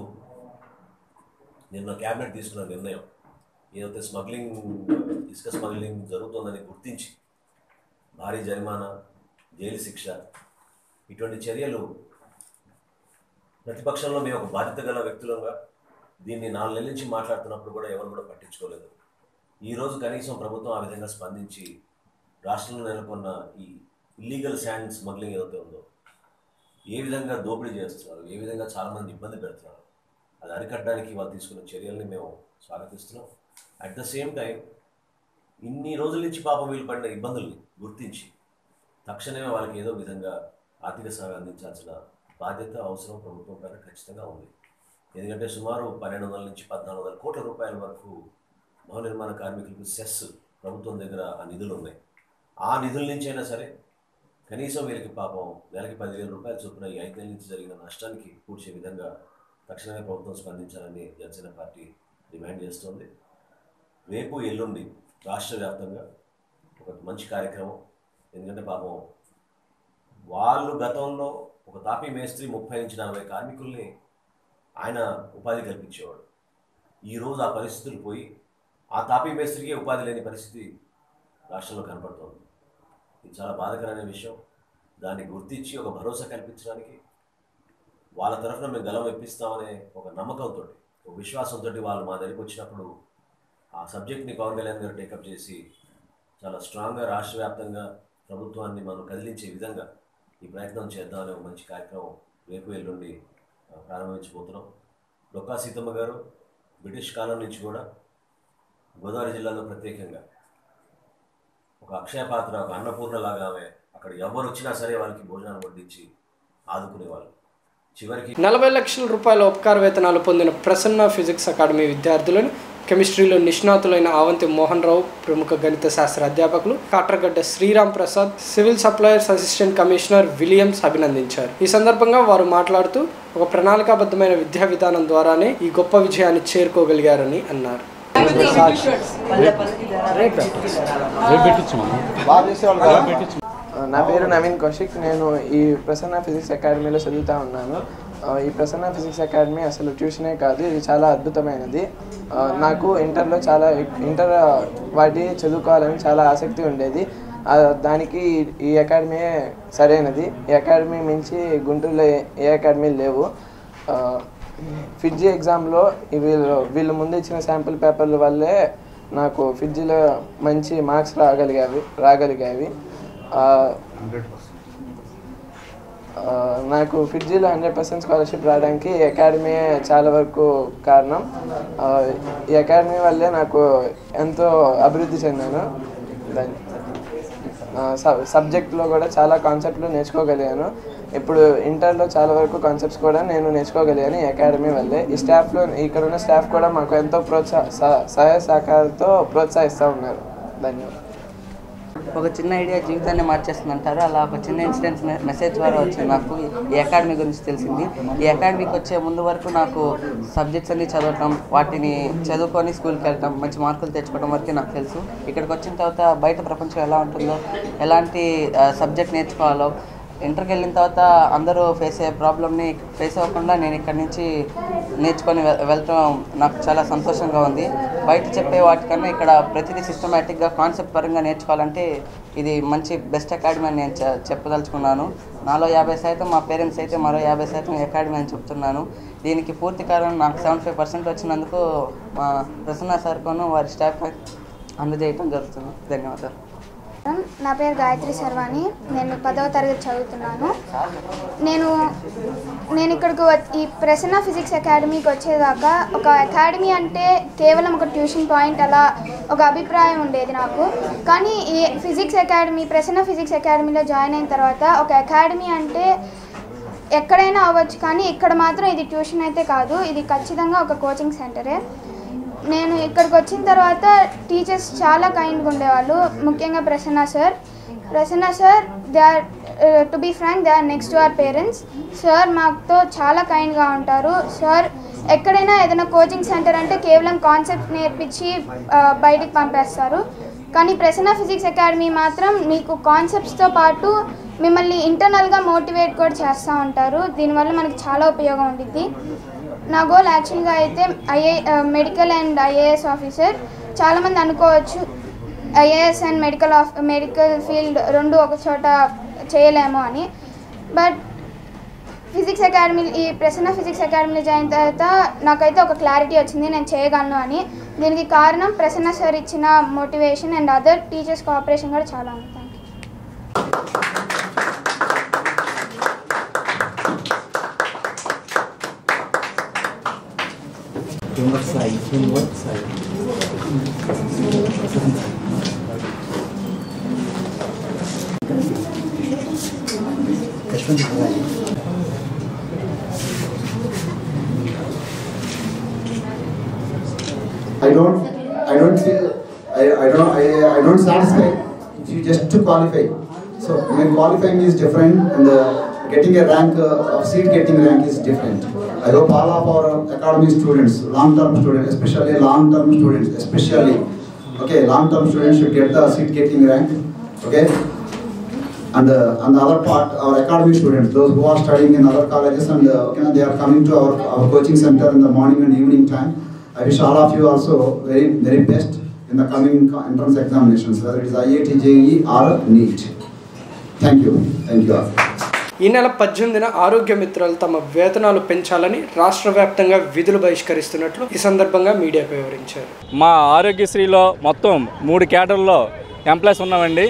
నిన్న క్యాబినెట్ తీసుకున్న నిర్ణయం ఏదైతే స్మగ్లింగ్ ఇసుక స్మగ్లింగ్ జరుగుతుందని గుర్తించి భారీ జరిమానా జైలు శిక్ష ఇటువంటి చర్యలు ప్రతిపక్షంలో మేము ఒక బాధ్యత గల వ్యక్తులంగా దీన్ని నాలుగు నెలల నుంచి మాట్లాడుతున్నప్పుడు కూడా ఎవరు కూడా పట్టించుకోలేదు ఈరోజు కనీసం ప్రభుత్వం ఆ విధంగా స్పందించి రాష్ట్రంలో నెలకొన్న ఈ ఇల్లీగల్ శాండ్ స్మగ్లింగ్ ఏదైతే ఉందో ఏ విధంగా దోపిడీ చేస్తున్నారు ఏ విధంగా చాలామంది ఇబ్బంది పెడుతున్నారు అది అరికట్టడానికి వాళ్ళు తీసుకున్న చర్యల్ని మేము స్వాగతిస్తున్నాం అట్ ద సేమ్ టైం ఇన్ని రోజుల నుంచి పాపం వీళ్ళు పడిన ఇబ్బందుల్ని గుర్తించి తక్షణమే వాళ్ళకి ఏదో విధంగా ఆర్థిక సహాయం అందించాల్సిన బాధ్యత అవసరం ప్రభుత్వం పైన ఖచ్చితంగా ఉంది ఎందుకంటే సుమారు పన్నెండు వందల నుంచి పద్నాలుగు వందల కోట్ల రూపాయల వరకు భవన నిర్మాణ కార్మికులకు సెస్ ప్రభుత్వం దగ్గర ఆ నిధులు ఉన్నాయి ఆ నిధుల నుంచి అయినా సరే కనీసం వీళ్ళకి పాపం నెలకి పదివేల రూపాయల చొప్పున ఈ ఐదు నెలల నుంచి జరిగిన నష్టానికి పూడ్చే విధంగా తక్షణమే ప్రభుత్వం స్పందించాలని జనసేన పార్టీ డిమాండ్ చేస్తోంది రేపు ఎల్లుండి రాష్ట్ర వ్యాప్తంగా ఒక మంచి కార్యక్రమం ఎందుకంటే పాపం వాళ్ళు గతంలో ఒక తాపీ మేస్త్రి ముప్పై నుంచి నలభై కార్మికుల్ని ఆయన ఉపాధి కల్పించేవాడు ఈరోజు ఆ పరిస్థితులు పోయి ఆ తాపీ మేస్త్రికే ఉపాధి లేని పరిస్థితి రాష్ట్రంలో కనపడుతోంది ఇది చాలా బాధాకరమైన విషయం దాన్ని గుర్తించి ఒక భరోసా కల్పించడానికి వాళ్ళ తరఫున మేము గలం ఇప్పిస్తామనే ఒక నమ్మకంతో ఒక విశ్వాసంతో వాళ్ళు మా దగ్గరికి వచ్చినప్పుడు ఆ సబ్జెక్ట్ని పవన్ కళ్యాణ్ గారు టేకప్ చేసి చాలా స్ట్రాంగ్గా రాష్ట్ర వ్యాప్తంగా ప్రభుత్వాన్ని మనం కదిలించే విధంగా ఈ ప్రయత్నం చేద్దామనే ఒక మంచి కార్యక్రమం రేపు ఎల్లుండి ఆ, ప్రారంభించబోతున్నాం డొక్కా సీతమ్మ గారు బ్రిటిష్ కాలం నుంచి కూడా గోదావరి జిల్లాలో ప్రత్యేకంగా ఒక అక్షయ పాత్ర ఒక అన్నపూర్ణలాగా ఆమె అక్కడ ఎవరు వచ్చినా సరే వాళ్ళకి భోజనాలు వడ్డించి ఆదుకునేవాళ్ళు చివరికి
నలభై లక్షల రూపాయల ఉపకార వేతనాలు పొందిన ప్రసన్న ఫిజిక్స్ అకాడమీ విద్యార్థులను కెమిస్ట్రీలో నిష్ణాతులైన ఆవంతి మోహన్ రావు ప్రముఖ గణిత శాస్త్ర అధ్యాపకులు Katragadda Sriram Prasad civil suppliers assistant commissioner Williams అభినందించారు ఈ సందర్భంగా వారు మాట్లాడుతూ ఒక ప్రణాళికాబద్ధమైన విద్యా విధానం ద్వారానే ఈ గొప్ప విజయాన్ని చేరుకోగలిగారని అన్నారు
నా పేరు నవీన్ కౌశిక్ నేను ఈ ప్రసన్న ఫిజిక్స్ అకాడమీలో చదువుతూ ఉన్నాను ఆ, ఈ ప్రసన్న ఫిజిక్స్ అకాడమీ అసలు ట్యూషనే కాదు ఇది చాలా అద్భుతమైనది ఆ, నాకు ఇంటర్లో చాలా ఎక్- ఇంటర్ వాటి చదువుకోవాలని చాలా ఆసక్తి ఉండేది ఆ, దానికి ఈ- ఈ అకాడమీ సరైనది ఈ అకాడమీ మించి గుంటూరులో ఏ- ఏ అకాడమీలు లేవు ఆ, ఫిడ్జీ ఎగ్జామ్లో ఈ వీళ్ళు వీళ్ళు ముందు ఇచ్చిన శాంపుల్ పేపర్ల వల్లే నాకు ఫిడ్జీలో మంచి మార్క్స్ రాగలిగావి రాగలిగావి ఆ, ఆ, నాకు ఫిడ్జీలో హండ్రెడ్ పర్సెంట్ స్కాలర్షిప్ రావడానికి ఈ అకాడమీ చాలా వరకు కారణం ఆ, ఈ అకాడమీ వల్లే నాకు ఎంతో అభివృద్ధి చెందాను దాని సబ్ సబ్జెక్ట్లో కూడా చాలా కాన్సెప్ట్లు నేర్చుకోగలిగాను ఇప్పుడు ఇంటర్లో చాలా వరకు కాన్సెప్ట్స్ కూడా నేను నేర్చుకోగలిగాను ఈ అకాడమీ వల్లే ఈ స్టాఫ్లో ఇక్కడ ఉన్న స్టాఫ్ కూడా మాకు ఎంతో ప్రోత్సాహ సహ- సహాయ సహకారాలతో ప్రోత్సహిస్తూ ఉన్నారు ధన్యవాదాలు
ఒక చిన్న ఐడియా జీవితాన్ని మార్చేస్తుంది అంటారు అలా ఒక చిన్న ఇన్సిడెంట్స్ మెసేజ్ ద్వారా వచ్చింది నాకు ఈ అకాడమీ గురించి తెలిసింది ఈ అకాడమీకి వచ్చే ముందు వరకు నాకు సబ్జెక్ట్స్ అన్ని చదవటం వాటిని చదువుకొని స్కూల్కి వెళ్ళటం మంచి మార్కులు తెచ్చుకోవడం వరకే నాకు తెలుసు ఇక్కడికి వచ్చిన తర్వాత బయట ప్రపంచం ఎలా ఉంటుందో ఎలాంటి సబ్జెక్ట్ నేర్చుకోవాలో ఇంటర్కి వెళ్ళిన తర్వాత అందరూ ఫేస్ అయ్యే ప్రాబ్లమ్ని ఫేస్ అవ్వకుండా నేను ఇక్కడ నుంచి నేర్చుకొని వె- వెళ్ళటం నాకు చాలా సంతోషంగా ఉంది బయట చెప్పే వాటికన్నా ఇక్కడ ప్రతిదీ సిస్టమేటిక్గా కాన్సెప్ట్ పరంగా నేర్చుకోవాలంటే ఇది మంచి బెస్ట్ అకాడమీ అని నేను చె- చెప్పదలుచుకున్నాను నాలో యాభై శాతం మా పేరెంట్స్ అయితే మరో యాభై శాతం ఈ అకాడమీ అని చెప్తున్నాను దీనికి పూర్తి కారణం నాకు సెవెంటీ ఫైవ్ పర్సెంట్ వచ్చినందుకు మా ప్రసన్న సార్కోను వారి స్టాఫ్ అందజేయటం జరుగుతుంది ధన్యవాదాలు
నా పేరు గాయత్రి శర్వాణి నేను పదవ తరగతి చదువుతున్నాను నేను నేను ఇక్కడికి వ- ఈ ప్రసన్న ఫిజిక్స్ అకాడమీకి వచ్చేదాకా ఒక అకాడమీ అంటే కేవలం ఒక ట్యూషన్ పాయింట్ అలా ఒక అభిప్రాయం ఉండేది నాకు కానీ ఈ ఫిజిక్స్ అకాడమీ ప్రసన్న ఫిజిక్స్ అకాడమీలో జాయిన్ అయిన తర్వాత ఒక అకాడమీ అంటే ఎక్కడైనా అవ్వచ్చు కానీ ఇక్కడ మాత్రం ఇది ట్యూషన్ అయితే కాదు ఇది ఖచ్చితంగా ఒక కోచింగ్ సెంటరే నేను ఇక్కడికి వచ్చిన తర్వాత టీచర్స్ చాలా కైండ్గా ఉండేవాళ్ళు ముఖ్యంగా Prasanna sir Prasanna sir they are to be frank they are next to our parents sir మాతో చాలా కైండ్గా ఉంటారు సార్ ఎక్కడైనా ఏదైనా కోచింగ్ సెంటర్ అంటే కేవలం కాన్సెప్ట్ నేర్పించి ఆ, బయటికి పంపేస్తారు కానీ ప్రసన్న ఫిజిక్స్ అకాడమీ మాత్రం మీకు కాన్సెప్ట్స్తో పాటు మిమ్మల్ని ఇంటర్నల్గా మోటివేట్ కూడా చేస్తూ ఉంటారు దీనివల్ల మనకి చాలా ఉపయోగం ఉండిద్ది నా గోల్ యాక్చువల్గా అయితే IA medical and IAS officer చాలామంది అనుకోవచ్చు IAS and medical of medical field రెండు ఒక చోట చేయలేము అని బట్ ఫిజిక్స్ అకాడమీ ఈ ప్రసన్న ఫిజిక్స్ అకాడమీలో జాయిన్ తర్వాత నాకైతే ఒక క్లారిటీ వచ్చింది నేను చేయగలను అని దీనికి కారణం ప్రసన్న సార్ ఇచ్చిన motivation and other teachers cooperation కూడా చాలా ఉంది థ్యాంక్ యూ
కింద సాయి కింద Sai Yashwant Sai
I don't, I don't feel, I, I don't, I, I don't satisfy if you just to qualify. So when qualifying is different and uh, getting a rank uh, of seat getting rank is different. I hope all of our academy students, long-term students, especially long-term students, especially, okay, long-term students should get the seat getting rank, okay? And uh, on the other part, our academy students, those who are studying in other colleges and uh, you know, they are coming to our, our coaching center in the morning and evening time. I wish all of you also very, very best in the coming co- entrance examinations, whether it is IIT, JEE or NEET. Thank you. Thank you all.
ఈ నెల పద్దెనిమిదిన ఆరోగ్య మిత్రులు తమ వేతనాలు పెంచాలని రాష్ట్ర వ్యాప్తంగా విధులు బహిష్కరిస్తున్నట్లు ఈ సందర్భంగా మీడియాకు వివరించారు
మా ఆరోగ్యశ్రీలో మొత్తం మూడు క్యాటర్లో ఎంప్లాయీస్ ఉన్నామండి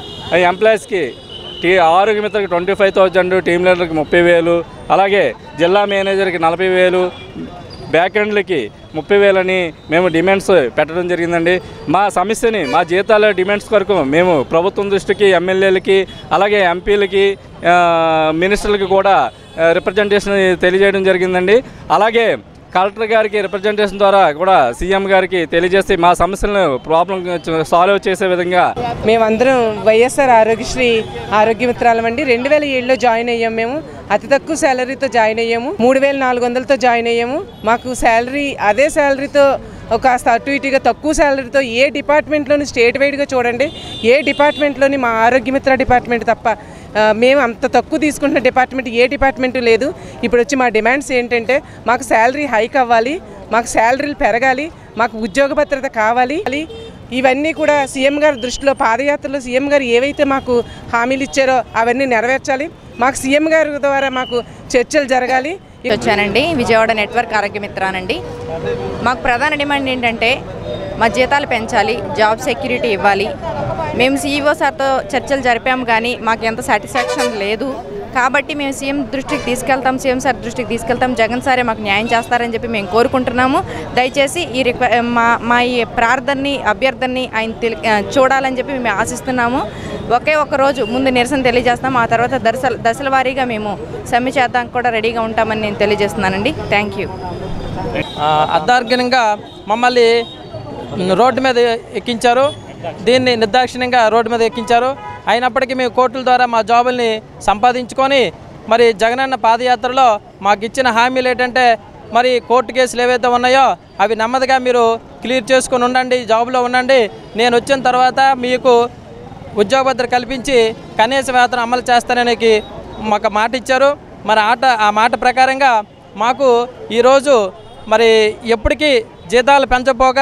ఈ ఎంప్లాయీస్కి టీ ఆరోగ్య మిత్రకి ట్వంటీ ఫైవ్ థౌజండ్ టీమ్ లీడర్కి ముప్పై వేలు అలాగే జిల్లా మేనేజర్కి నలభై వేలు బ్యాక్ ఎండ్లకి ముప్పై వేలని మేము డిమాండ్స్ పెట్టడం జరిగిందండి మా సమస్యని మా జీతాల డిమాండ్స్ కొరకు మేము ప్రభుత్వం దృష్టికి ఎమ్మెల్యేలకి అలాగే ఎంపీలకి ఆ, మినిస్టర్లకి కూడా ఆ, రిప్రజెంటేషన్ తెలియజేయడం జరిగిందండి అలాగే కలెక్టర్ గారికి రిప్రజెంటేషన్ ద్వారా కూడా సీఎం గారికి తెలియజేసి మా సమస్యలను ప్రాబ్లం సాల్వ్ చేసే విధంగా
మేమందరం వైఎస్ఆర్ ఆరోగ్యశ్రీ ఆరోగ్య మిత్రాలం అండి రెండు వేల ఏడులో జాయిన్ అయ్యాము మేము అతి తక్కువ శాలరీతో జాయిన్ అయ్యాము మూడు వేల నాలుగు వందలతో జాయిన్ అయ్యాము మాకు శాలరీ అదే శాలరీతో ఒక కాస్త అటు ఇటుగా తక్కువ శాలరీతో ఏ డిపార్ట్మెంట్లోని స్టేట్ వైడ్గా చూడండి ఏ డిపార్ట్మెంట్లోని మా ఆరోగ్య మిత్ర డిపార్ట్మెంట్ తప్ప ఆ, మేము అంత తక్కువ తీసుకుంటున్న డిపార్ట్మెంట్ ఏ డిపార్ట్మెంట్ లేదు ఇప్పుడు వచ్చి మా డిమాండ్స్ ఏంటంటే మాకు శాలరీ హైక్ అవ్వాలి మాకు శాలరీలు పెరగాలి మాకు ఉద్యోగ భద్రత కావాలి ఇవన్నీ కూడా సీఎం గారి దృష్టిలో పాదయాత్రలో సీఎం గారు ఏవైతే మాకు హామీలు ఇచ్చారో అవన్నీ నెరవేర్చాలి మాకు సీఎం గారి ద్వారా మాకు చర్చలు జరగాలి
వచ్చానండి విజయవాడ నెట్వర్క్ ఆరోగ్య మిత్రానండి మాకు ప్రధాన డిమాండ్ ఏంటంటే మా జీతాలు పెంచాలి జాబ్ సెక్యూరిటీ ఇవ్వాలి మేము సీఈఓ సార్తో చర్చలు జరిపాము కానీ మాకు ఎంత సాటిస్ఫాక్షన్ లేదు కాబట్టి మేము సీఎం దృష్టికి తీసుకెళ్తాం సీఎం సార్ దృష్టికి తీసుకెళ్తాం జగన్ సారే మాకు న్యాయం చేస్తారని చెప్పి మేము కోరుకుంటున్నాము దయచేసి ఈ రిక్వ మా మా ఈ ప్రార్థనని అభ్యర్థనని ఆయన తెలి ఆ, చూడాలని చెప్పి మేము ఆశిస్తున్నాము ఒకే ఒక రోజు ముందు నిరసన తెలియజేస్తాం ఆ తర్వాత దశల దశల వారీగా మేము సమ్మె చేద్దాం కూడా రెడీగా ఉంటామని నేను తెలియజేస్తున్నానండి థ్యాంక్ యూ
ఆ, అర్ధార్గనంగా మమ్మల్ని రోడ్డు మీద ఎక్కించారు దీన్ని నిర్దాక్షిణ్యంగా రోడ్డు మీద ఎక్కించారు అయినప్పటికీ మేము కోర్టుల ద్వారా మా జాబుల్ని సంపాదించుకొని మరి జగనన్న పాదయాత్రలో మాకు ఇచ్చిన హామీలు ఏంటంటే మరి కోర్టు కేసులు ఏవైతే ఉన్నాయో అవి నెమ్మదిగా మీరు క్లియర్ చేసుకొని ఉండండి జాబ్లో ఉండండి నేను వచ్చిన తర్వాత మీకు ఉద్యోగ భద్రత కల్పించి కనీస వేతనం అమలు చేస్తానని మాకు మాట ఇచ్చారు మరి ఆట ఆ మాట ప్రకారంగా మాకు ఈరోజు మరి ఎప్పటికీ జీతాలు పెంచపోగా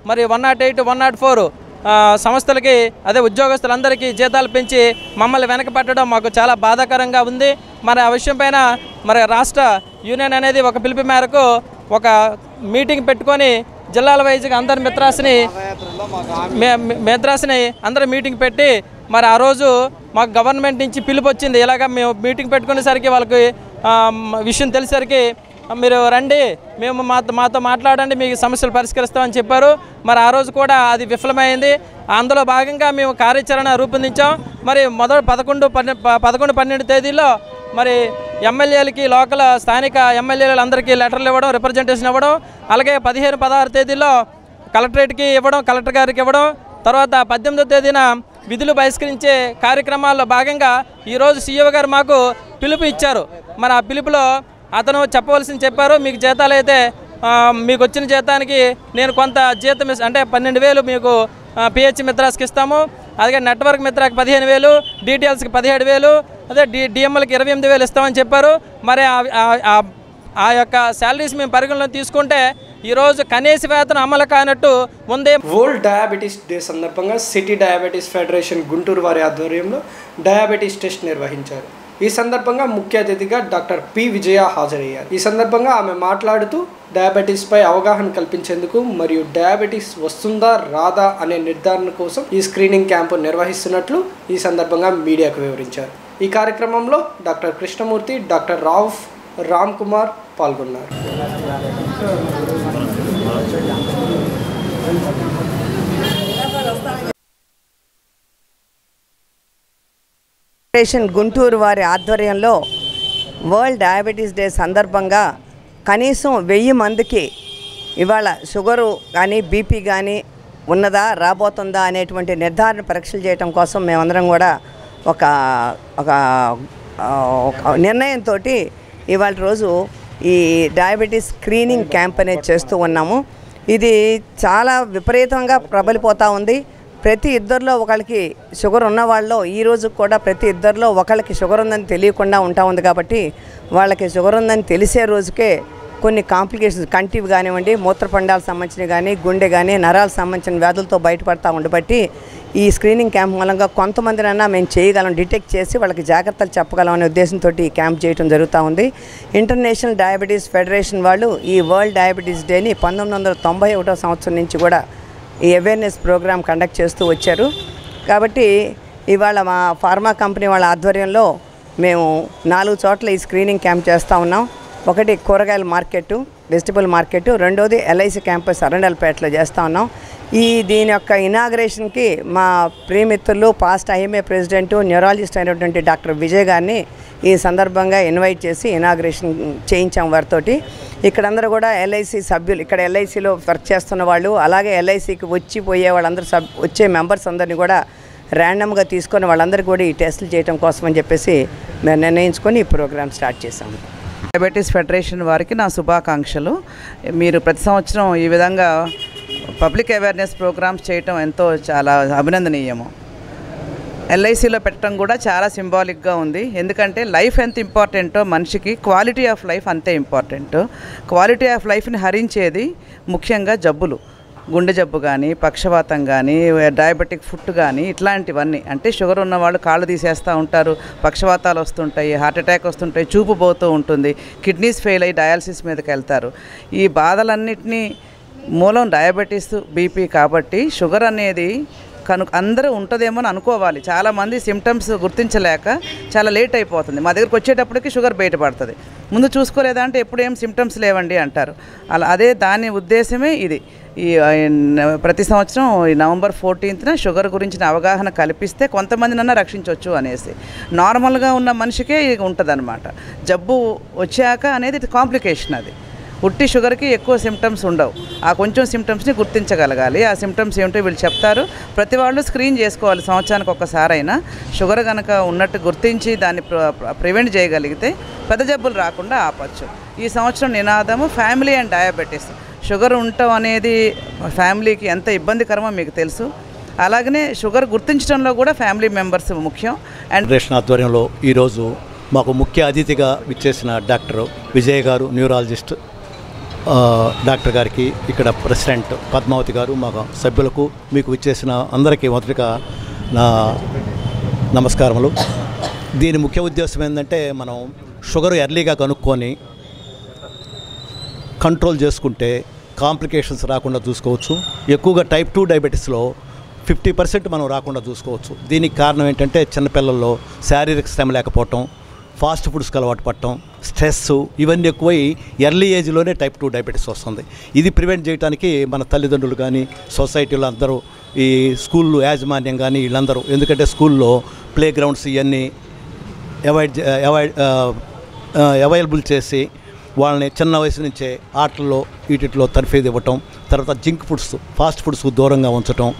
మరి one nought eight one nought four సంస్థలకి అదే ఉద్యోగస్తులందరికీ జీతాలు పెంచి మమ్మల్ని వెనక పెట్టడం మాకు చాలా బాధాకరంగా ఉంది మరి ఆ విషయం పైన మరి రాష్ట్ర యూనియన్ అనేది ఒక పిలుపు మేరకు ఒక మీటింగ్ పెట్టుకొని జిల్లాల వైజ్గా అందరి మిత్రాస్ని మే- మే- మిత్రాస్ని అందరూ మీటింగ్ పెట్టి మరి ఆ రోజు మాకు గవర్నమెంట్ నుంచి పిలుపు వచ్చింది ఇలాగ మేము మీటింగ్ పెట్టుకునేసరికి వాళ్ళకి ఆ, మ- విషయం తెలిసరికి మీరు రండి మేము మాతో మాతో మాట్లాడండి మీకు సమస్యలు పరిష్కరిస్తామని చెప్పారు మరి ఆ రోజు కూడా అది విఫలమైంది అందులో భాగంగా మేము కార్యాచరణ రూపొందించాం మరి మొదటి పదకొండు పన్నె ప- పదకొండు పన్నెండు తేదీల్లో మరి ఎమ్మెల్యేలకి లోకల్ స్థానిక ఎమ్మెల్యేలందరికీ లెటర్లు ఇవ్వడం రిప్రజెంటేషన్ ఇవ్వడం అలాగే పదిహేను పదహారు తేదీల్లో కలెక్టరేట్కి ఇవ్వడం కలెక్టర్ గారికి ఇవ్వడం తర్వాత పద్దెనిమిదో తేదీన విధులు బహిష్కరించే కార్యక్రమాల్లో భాగంగా ఈరోజు సీఈఓ గారు మాకు పిలుపు ఇచ్చారు మరి ఆ పిలుపులో అతను చెప్పవలసింది చెప్పారు మీకు జీతాలు అయితే ఆ, మీకు వచ్చిన జీతానికి నేను కొంత జీతం ఇస్- అంటే పన్నెండు వేలు మీకు పిహెచ్ మిత్రాస్కి ఇస్తాము అలాగే నెట్వర్క్ మిత్రాకి పదిహేను వేలు డీటెయిల్స్కి పదిహేడు వేలు అదే డి డిఎంఎల్కి ఇరవై ఎనిమిది వేలు ఇస్తామని చెప్పారు మరి ఆ- ఆ- ఆ ఆ యొక్క శాలరీస్ మేము పరిగణలో తీసుకుంటే ఈరోజు కనీస వేతనం అమలు కానట్టు ముందే
వరల్డ్ డయాబెటీస్ డే సందర్భంగా సిటీ డయాబెటీస్ ఫెడరేషన్ గుంటూరు వారి ఆధ్వర్యంలో డయాబెటీస్ టెస్ట్ నిర్వహించారు ఈ సందర్భంగా ముఖ్య అతిథిగా డాక్టర్ పి విజయ హాజరయ్యారు ఈ సందర్భంగా ఆమె మాట్లాడుతూ డయాబెటీస్పై అవగాహన కల్పించేందుకు మరియు డయాబెటీస్ వస్తుందా రాదా అనే నిర్ధారణ కోసం ఈ స్క్రీనింగ్ క్యాంపు నిర్వహిస్తున్నట్లు ఈ సందర్భంగా మీడియాకు వివరించారు ఈ కార్యక్రమంలో డాక్టర్ కృష్ణమూర్తి డాక్టర్ రావుఫ్ రామ్ కుమార్ పాల్గొన్నారు
ఫెడరేషన్ గుంటూరు వారి ఆధ్వర్యంలో వరల్డ్ డయాబెటీస్ డే సందర్భంగా కనీసం వెయ్యి మందికి ఇవాళ షుగరు కానీ బీపీ కానీ ఉన్నదా రాబోతుందా అనేటువంటి నిర్ధారణ పరీక్షలు చేయడం కోసం మేమందరం కూడా ఒక ఒక ఆ, ఒక నిర్ణయంతో ఇవాళ రోజు ఈ డయాబెటీస్ స్క్రీనింగ్ క్యాంప్ అనేది చేస్తూ ఉన్నాము ఇది చాలా విపరీతంగా ప్రబలిపోతూ ఉంది ప్రతి ఇద్దరిలో ఒకళ్ళకి షుగర్ ఉన్న వాళ్ళలో ఈ రోజు కూడా ప్రతి ఇద్దరిలో ఒకళ్ళకి షుగర్ ఉందని తెలియకుండా ఉంటా ఉంది కాబట్టి వాళ్ళకి షుగర్ ఉందని తెలిసే రోజుకే కొన్ని కాంప్లికేషన్స్ కంటివి కానివ్వండి మూత్రపిండాలకు సంబంధించినవి కానీ గుండె కానీ నరాలకు సంబంధించిన వ్యాధులతో బయటపడతా ఉండబట్టి ఈ స్క్రీనింగ్ క్యాంప్ మూలంగా కొంతమందినన్నా మేము చేయగలం డిటెక్ట్ చేసి వాళ్ళకి జాగ్రత్తలు చెప్పగలం అనే ఉద్దేశంతో ఈ క్యాంప్ చేయడం జరుగుతూ ఉంది ఇంటర్నేషనల్ డయాబెటీస్ ఫెడరేషన్ వాళ్ళు ఈ వరల్డ్ డయాబెటీస్ డేని పంతొమ్మిది వందల తొంభై ఒకటో సంవత్సరం నుంచి కూడా ఈ అవేర్నెస్ ప్రోగ్రామ్ కండక్ట్ చేస్తూ వచ్చారు కాబట్టి ఇవాళ మా ఫార్మా కంపెనీ వాళ్ళ ఆధ్వర్యంలో మేము నాలుగు చోట్ల ఈ స్క్రీనింగ్ క్యాంప్ చేస్తూ ఉన్నాం ఒకటి కూరగాయల మార్కెట్ వెజిటబుల్ మార్కెట్ రెండోది ఎల్ఐసి క్యాంపస్ అరండల్పేటలో చేస్తూ ఉన్నాం ఈ దీని యొక్క ఇనాగ్రేషన్కి మా ప్రియమిత్రులు పాస్ట్ ఐఎంఏ ప్రెసిడెంట్ న్యూరాలజిస్ట్ అయినటువంటి డాక్టర్ విజయ్ గారిని ఈ సందర్భంగా ఇన్వైట్ చేసి ఇనాగ్రేషన్ చేయించాం వారితోటి ఇక్కడందరూ కూడా ఎల్ఐసి సభ్యులు ఇక్కడ ఎల్ఐసిలో వర్క్ చేస్తున్న వాళ్ళు అలాగే ఎల్ఐసికి వచ్చి పోయే వాళ్ళందరూ సబ్ వచ్చే మెంబర్స్ అందరినీ కూడా ర్యాండమ్గా తీసుకొని వాళ్ళందరికీ కూడా ఈ టెస్టులు చేయడం కోసం అని చెప్పేసి మేము నిర్ణయించుకొని ఈ ప్రోగ్రామ్ స్టార్ట్ చేశాము
డయాబెటీస్ ఫెడరేషన్ వారికి నా శుభాకాంక్షలు మీరు ప్రతి సంవత్సరం ఈ విధంగా పబ్లిక్ అవేర్నెస్ ప్రోగ్రామ్స్ చేయటం ఎంతో చాలా అభినందనీయము ఎల్ఐసిలో పెట్టడం కూడా చాలా సింబాలిక్గా ఉంది ఎందుకంటే లైఫ్ ఎంత ఇంపార్టెంటో మనిషికి క్వాలిటీ ఆఫ్ లైఫ్ అంతే ఇంపార్టెంట్ క్వాలిటీ ఆఫ్ లైఫ్ని హరించేది ముఖ్యంగా జబ్బులు గుండె జబ్బు కానీ పక్షవాతం కానీ డయాబెటిక్ ఫుడ్ కానీ ఇట్లాంటివన్నీ అంటే షుగర్ ఉన్న వాళ్ళు కాళ్ళు తీసేస్తూ ఉంటారు పక్షవాతాలు వస్తుంటాయి హార్ట్ అటాక్ వస్తుంటాయి చూపు పోతూ ఉంటుంది కిడ్నీస్ ఫెయిల్ అయ్యి డయాలసిస్ మీదకి వెళ్తారు ఈ బాధలన్నిటినీ మూలం డయాబెటీస్ బీపీ కాబట్టి షుగర్ అనేది కను అందరూ ఉంటుందేమో అని అనుకోవాలి చాలామంది సిమ్టమ్స్ గుర్తించలేక చాలా లేట్ అయిపోతుంది మా దగ్గరకు వచ్చేటప్పటికి షుగర్ బయటపడుతుంది ముందు చూసుకోలేదా అంటే ఎప్పుడు ఏం సిమ్టమ్స్ లేవండి అంటారు అలా అదే దాని ఉద్దేశమే ఇది ఈ ఆ, న- ప్రతి సంవత్సరం ఈ నవంబర్ ఫోర్టీన్త్న షుగర్ గురించిన అవగాహన కల్పిస్తే కొంతమందినన్నా రక్షించవచ్చు అనేసి నార్మల్గా ఉన్న మనిషికే ఇది ఉంటుందన్నమాట జబ్బు వచ్చాక అనేది ఇది కాంప్లికేషన్ అది ఉట్టి షుగర్కి ఎక్కువ సిమ్టమ్స్ ఉండవు ఆ కొంచెం సిమ్టమ్స్ని గుర్తించగలగాలి ఆ సిమ్టమ్స్ ఏమిటో వీళ్ళు చెప్తారు ప్రతి వాళ్ళు స్క్రీన్ చేసుకోవాలి సంవత్సరానికి ఒక్కసారైనా షుగర్ కనుక ఉన్నట్టు గుర్తించి దాన్ని ప్ర- ప్రివెంట్ చేయగలిగితే పెద్ద జబ్బులు రాకుండా ఆపచ్చు ఈ సంవత్సరం నినాదము ఫ్యామిలీ అండ్ డయాబెటీస్ షుగర్ ఉండటం అనేది ఫ్యామిలీకి ఎంత ఇబ్బందికరమో మీకు తెలుసు అలాగనే షుగర్ గుర్తించడంలో కూడా ఫ్యామిలీ మెంబర్స్ ముఖ్యం అండ్
ఫెడరేషన్ ఆధ్వర్యంలో ఈరోజు మాకు ముఖ్య అతిథిగా విచ్చేసిన డాక్టర్ విజయ్ గారు న్యూరాలజిస్ట్ ఆ, డాక్టర్ గారికి ఇక్కడ ప్రెసిడెంట్ పద్మావతి గారు మా సభ్యులకు మీకు ఇచ్చేసిన అందరికీ మొదటిగా నా నమస్కారములు దీని ముఖ్య ఉద్దేశం ఏంటంటే మనం షుగర్ ఎర్లీగా కనుక్కొని కంట్రోల్ చేసుకుంటే కాంప్లికేషన్స్ రాకుండా చూసుకోవచ్చు ఎక్కువగా టైప్ టూ డయాబెటీస్లో ఫిఫ్టీ పర్సెంట్ మనం రాకుండా చూసుకోవచ్చు దీనికి కారణం ఏంటంటే చిన్నపిల్లల్లో శారీరక శ్రమ లేకపోవటం ఫాస్ట్ ఫుడ్స్కి అలవాటు పడటం స్ట్రెస్ ఇవన్నీ ఎక్కువై ఎర్లీ ఏజ్లోనే టైప్ టూ డయాబెటీస్ వస్తుంది ఇది ప్రివెంట్ చేయడానికి మన తల్లిదండ్రులు కానీ సొసైటీలో అందరూ ఈ స్కూల్ యాజమాన్యం కానీ వీళ్ళందరూ ఎందుకంటే స్కూల్లో ప్లే గ్రౌండ్స్ ఇవన్నీ అవాయిడ్ అవాయిడ్ అవైలబుల్ చేసి వాళ్ళని చిన్న వయసు నుంచే ఆటల్లో వీటిలో తర్ఫీదు ఇవ్వటం తర్వాత జింక్ ఫుడ్స్ ఫాస్ట్ ఫుడ్స్కు దూరంగా ఉంచటం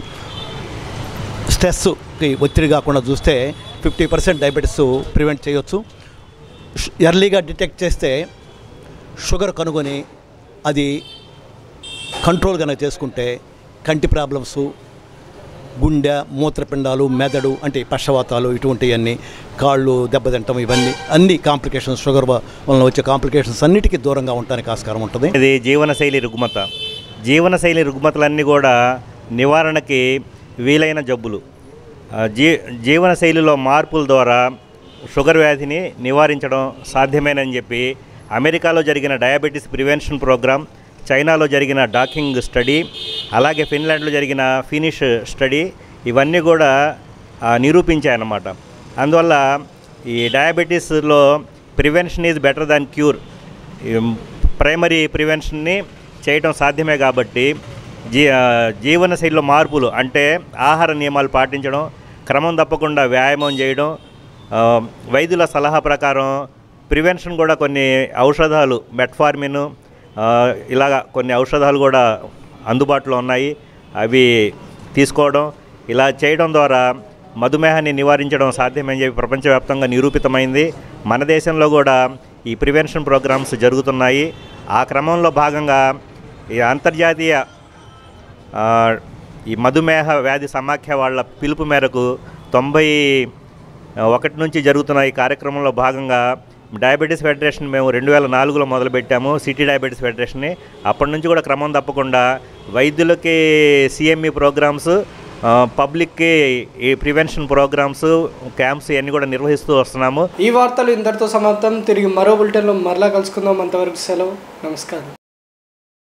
స్ట్రెస్కి ఒత్తిడి కాకుండా చూస్తే ఫిఫ్టీ పర్సెంట్ డయాబెటీస్ ప్రివెంట్ చేయొచ్చు ష్- ఎర్లీగా డిటెక్ట్ చేస్తే షుగర్ కనుగొని అది కంట్రోల్ కనుక చేసుకుంటే కంటి ప్రాబ్లమ్స్ గుండె మూత్రపిండాలు మెదడు అంటే పక్షవాతాలు ఇటువంటివన్నీ కాళ్ళు దెబ్బతింటం ఇవన్నీ అన్ని కాంప్లికేషన్స్ షుగర్ వ- వలన వచ్చే కాంప్లికేషన్స్ అన్నిటికీ దూరంగా ఉండడానికి ఆస్కారం ఉంటుంది
ఇది జీవనశైలి రుగ్మత జీవనశైలి రుగ్మతలన్నీ కూడా నివారణకి వీలైన జబ్బులు ఆ, జీ జీవనశైలిలో మార్పుల ద్వారా షుగర్ వ్యాధిని నివారించడం సాధ్యమేనని చెప్పి అమెరికాలో జరిగిన డయాబెటీస్ ప్రివెన్షన్ ప్రోగ్రామ్ చైనాలో జరిగిన డాకింగ్ స్టడీ అలాగే ఫిన్లాండ్లో జరిగిన ఫినిష్ స్టడీ ఇవన్నీ కూడా ఆ, నిరూపించాయన్నమాట అందువల్ల ఈ డయాబెటీస్లో prevention is better than cure primary ప్రివెన్షన్ని చేయటం సాధ్యమే కాబట్టి జీ ఆ, జీవనశైలిలో మార్పులు అంటే ఆహార నియమాలు పాటించడం క్రమం తప్పకుండా వ్యాయామం చేయడం ఆ, వైద్యుల సలహా ప్రకారం ప్రివెన్షన్ కూడా కొన్ని ఔషధాలు మెట్ఫార్మిన్ ఆ, ఇలాగా కొన్ని ఔషధాలు కూడా అందుబాటులో ఉన్నాయి అవి తీసుకోవడం ఇలా చేయడం ద్వారా మధుమేహాన్ని నివారించడం సాధ్యమని చెప్పి ప్రపంచవ్యాప్తంగా నిరూపితమైంది మన దేశంలో కూడా ఈ ప్రివెన్షన్ ప్రోగ్రామ్స్ జరుగుతున్నాయి ఆ క్రమంలో భాగంగా ఈ అంతర్జాతీయ ఆ, ఈ మధుమేహ వ్యాధి సమాఖ్య వాళ్ళ పిలుపు మేరకు తొంభై ఒకటి నుంచి జరుగుతున్న ఈ కార్యక్రమంలో భాగంగా డయాబెటీస్ ఫెడరేషన్ మేము రెండు వేల నాలుగులో మొదలుపెట్టాము సిటీ డయాబెటీస్ ఫెడరేషన్ని అప్పటి నుంచి కూడా క్రమం తప్పకుండా వైద్యులకి సిఎంఈ ప్రోగ్రామ్స్ ఆ, పబ్లిక్కి ఈ ప్రివెన్షన్ ప్రోగ్రామ్స్ క్యాంప్స్ ఇవన్నీ కూడా నిర్వహిస్తూ వస్తున్నాము
ఈ వార్తలు ఇంతటితో సమాప్తం తిరిగి మరో బులెటిన్లో మరలా కలుసుకుందాం అంతవరకు సెలవు నమస్కారం